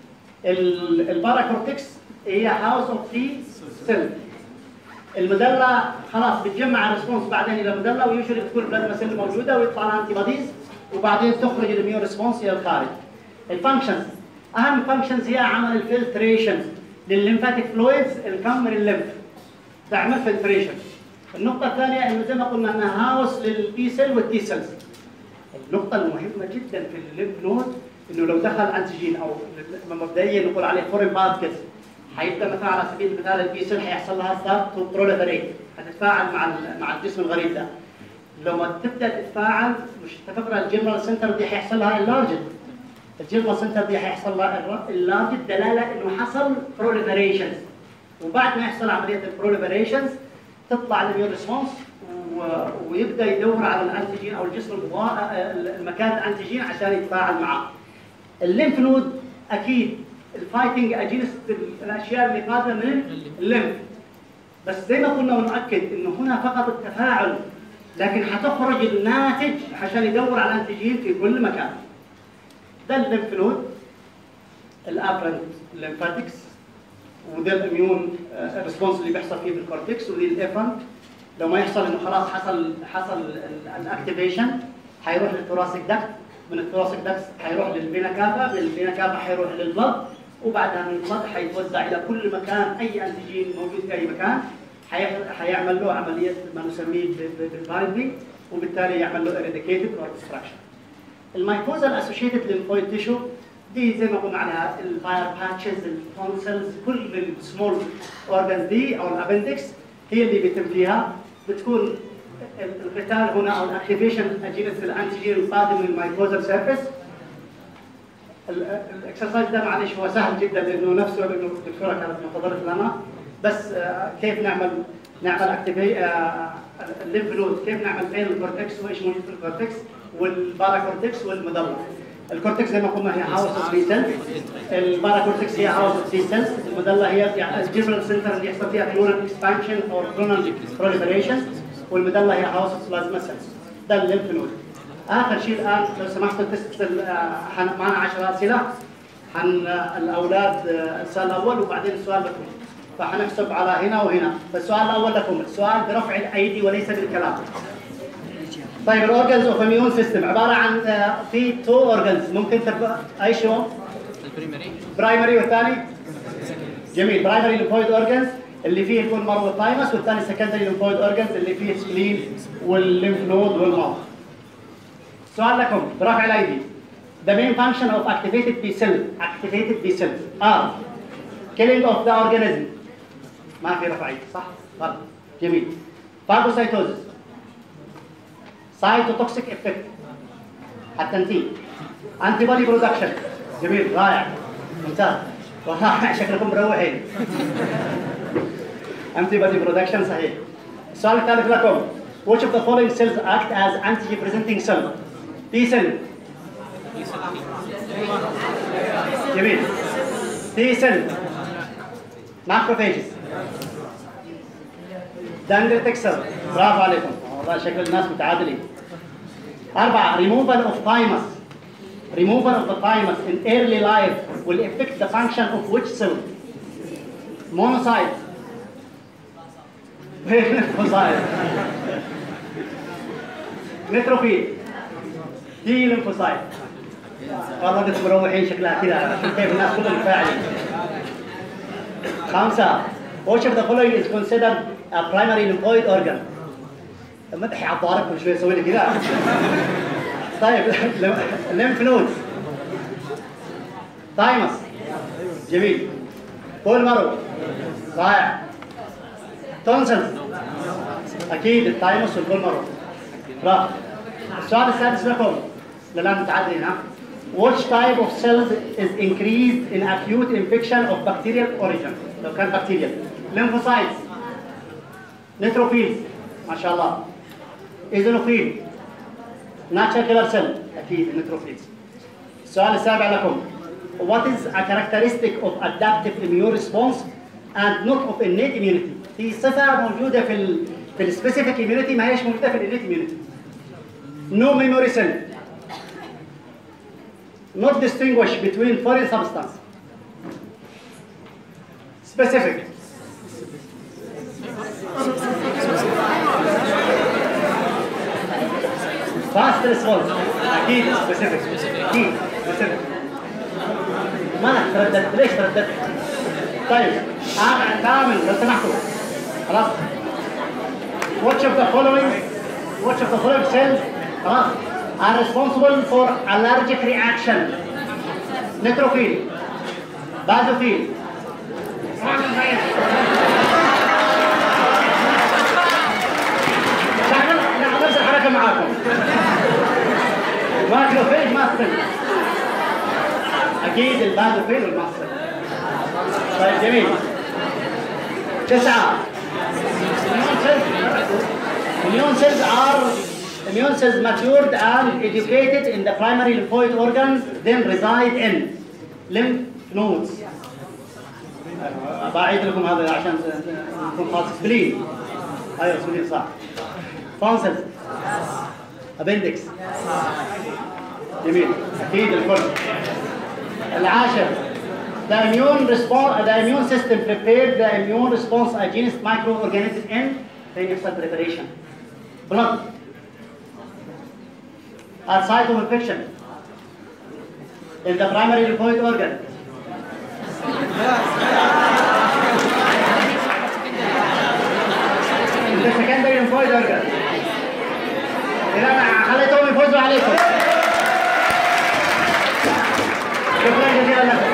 البارا كورتكس هي هاوس اوف تي سيل المدلة خلاص بتجمع الريسبونس بعدين الى المدلة ويوجولي بتكون البلازما سيل موجوده ويطلع لها انتي بوديز وبعدين تخرج الاميون ريسبونس الى الخارج. الفانكشنز اهم فانكشنز هي عمل الفلتريشن للليمفاتيك فلويدز اللي كم من الليمف تعمل فلتريشن. النقطة الثانية انه زي ما قلنا انها هاوس للبي سيل والتي سيلز. النقطة المهمة جدا في الليمف نود انه لو دخل انتيجين او مبدئيا نقول عليه فورين بارتكلز هيبدا مثلا على سبيل المثال البي سيل هيحصل لها ستارت تو بروليفريت هتتفاعل مع ال- مع الجسم الغريب ده لما تبدا تتفاعل مش اتفقنا الجنرال سنتر دي هيحصل لها اللارجن الجنرال سنتر دي هيحصل لها اللارجن دلاله انه حصل بروليفريشنز وبعد ما يحصل عمليه البروليفريشنز تطلع الاميون ريسبونس ويبدا يدور على الانتيجين او الجسم المضا- المكان الانتيجين عشان يتفاعل معه. الليمف نود اكيد الفايتنج اجينست الاشياء اللي قادمه من الليمف بس زي ما قلنا ونؤكد انه هنا فقط التفاعل لكن حتخرج الناتج عشان يدور على الانتيجين في كل مكان. ده الليمف نود الابرنت ليمفاتكس وده الاميون ريسبونس اللي بيحصل فيه بالكورتكس ودي الافرنت لو ما يحصل انه خلاص حصل حصل الاكتيفيشن هيروح للثوراسيك داكت من الثوراسيك داكت هيروح للفينا كافا بالفينا كافا هيروح للبلد وبعدها من البلد هيتوزع الى كل مكان اي انتيجين موجود في اي مكان هيح- هيعمل له عمليه ما نسميه بالبايندنج وبالتالي يعمل له اريديكيتد اور ديستراكشن الميكوزال اسوشيتد ليمفويد تيشو دي زي ما قلنا عليها الفاير باتشز التونسلز كل السمول اورجانز دي او الابندكس هي اللي بيتم فيها بتكون ال- القتال هنا او الاكتيفيشن اجينست الانتيجين القادم من الميكوزال سيرفيس الاكسرسايز ده معلش هو سهل جدا لانه نفسه لانه الدكتوره كانت متضرره لنا بس آه، كيف نعمل نعمل اكتيفي الليمف نود كيف نعمل بين الكورتكس وايش موجود في الكورتكس والبارا كورتكس والمدلة الكورتكس زي ما قلنا هي هاوس اوف بي سيلز البارا كورتكس هي هاوس اوف بي سيلز المدلة هي يعني الجبرال سنتر اللي يحصل فيها كلونال اكسبانشن او كلونال بروليفريشن والمدلة هي هاوس اوف بلازما سيلز ده الليمف نود اخر شيء الان لو سمحتوا تست آه، حن- معنا 10 اسئله عن آه، الاولاد آه، السؤال الاول وبعدين السؤال لكم فحنحسب على هنا وهنا فالسؤال الاول لكم السؤال برفع الايدي وليس بالكلام طيب الاورجنز اوف اميون سيستم عباره عن آه، في تو اورجنز ممكن ترفع اي شو البريمري برايمري والثاني جميل برايمري ليمفويد اورجنز اللي فيه البولمر والثايمس والثاني سكندري ليمفويد اورجنز اللي فيه السبلين والليمف نود والماوث سؤال لكم برفع الايدي The main function of activated B cell activated B cell are killing of the organism ما في رفع ايدي صح؟ غلط جميل phagocytosis cytotoxic effect التنتين انتي بودي برودكشن جميل رائع ممتاز والله شكلكم مروحين انتي بودي برودكشن صحيح السؤال الثالث لكم which of the following cells act as antigen presenting cell T cell جميل T cell macrophages dendritic cell برافو عليكم والله شكل الناس متعادلين أربعة removal of thymus removal of the thymus in early life will affect the function of which cell? Monocyte. lymphocyte. neutrophil. T lymphocyte. والله انتم مروحين شكلها كذا شوف كيف الناس كلهم فاعلين. خمسة which of the following is considered a primary lymphoid organ؟ مدحي على الضارب كل شوي يسوي لي كذا طيب الليمف نود تايمس جميل بول مرو رائع تونسلز اكيد التايمس والبول مرو برافو السؤال السادس لكم للان متعادلين ها Which type of cells is increased in acute infection of bacterial origin؟ لو كان bacterial. Lymphocytes. Neutrophils. ما شاء الله. ايزونوفيل natural killer cell اكيد neutrophils السؤال السابع لكم what is a characteristic of adaptive immune response and not of innate immunity في صفة موجودة في ال في السبيسيفيك immunity ما هيش موجودة في الانيت immunity no memory cell not distinguish between foreign substance specific fast response اكيد سبيسيفيك اكيد سبيسيفيك ما ترددت ليش ترددت؟ طيب آه كامل لو سمحتوا خلاص which of the following which of the following cells خلاص are responsible for allergic reaction neutrophil basophil نعمل نفس الحركه معاكم ماكروفيج ماستر اكيد البازوفيل والماستر طيب جميل تسعة immune cells are immune cells matured and educated in the primary lymphoid organs then reside in lymph nodes بعيد لكم هذا عشان نكون خاص سبلين ايوه سبلين صح tonsils appendix جميل اكيد الكل العاشر the immune response the immune system prepared the immune response against microorganisms in the cell preparation blood at site of infection in the primary lymphoid organ in the secondary lymphoid organ إذا أنا خليتهم يفوزوا عليكم شكرا جزيلا لكم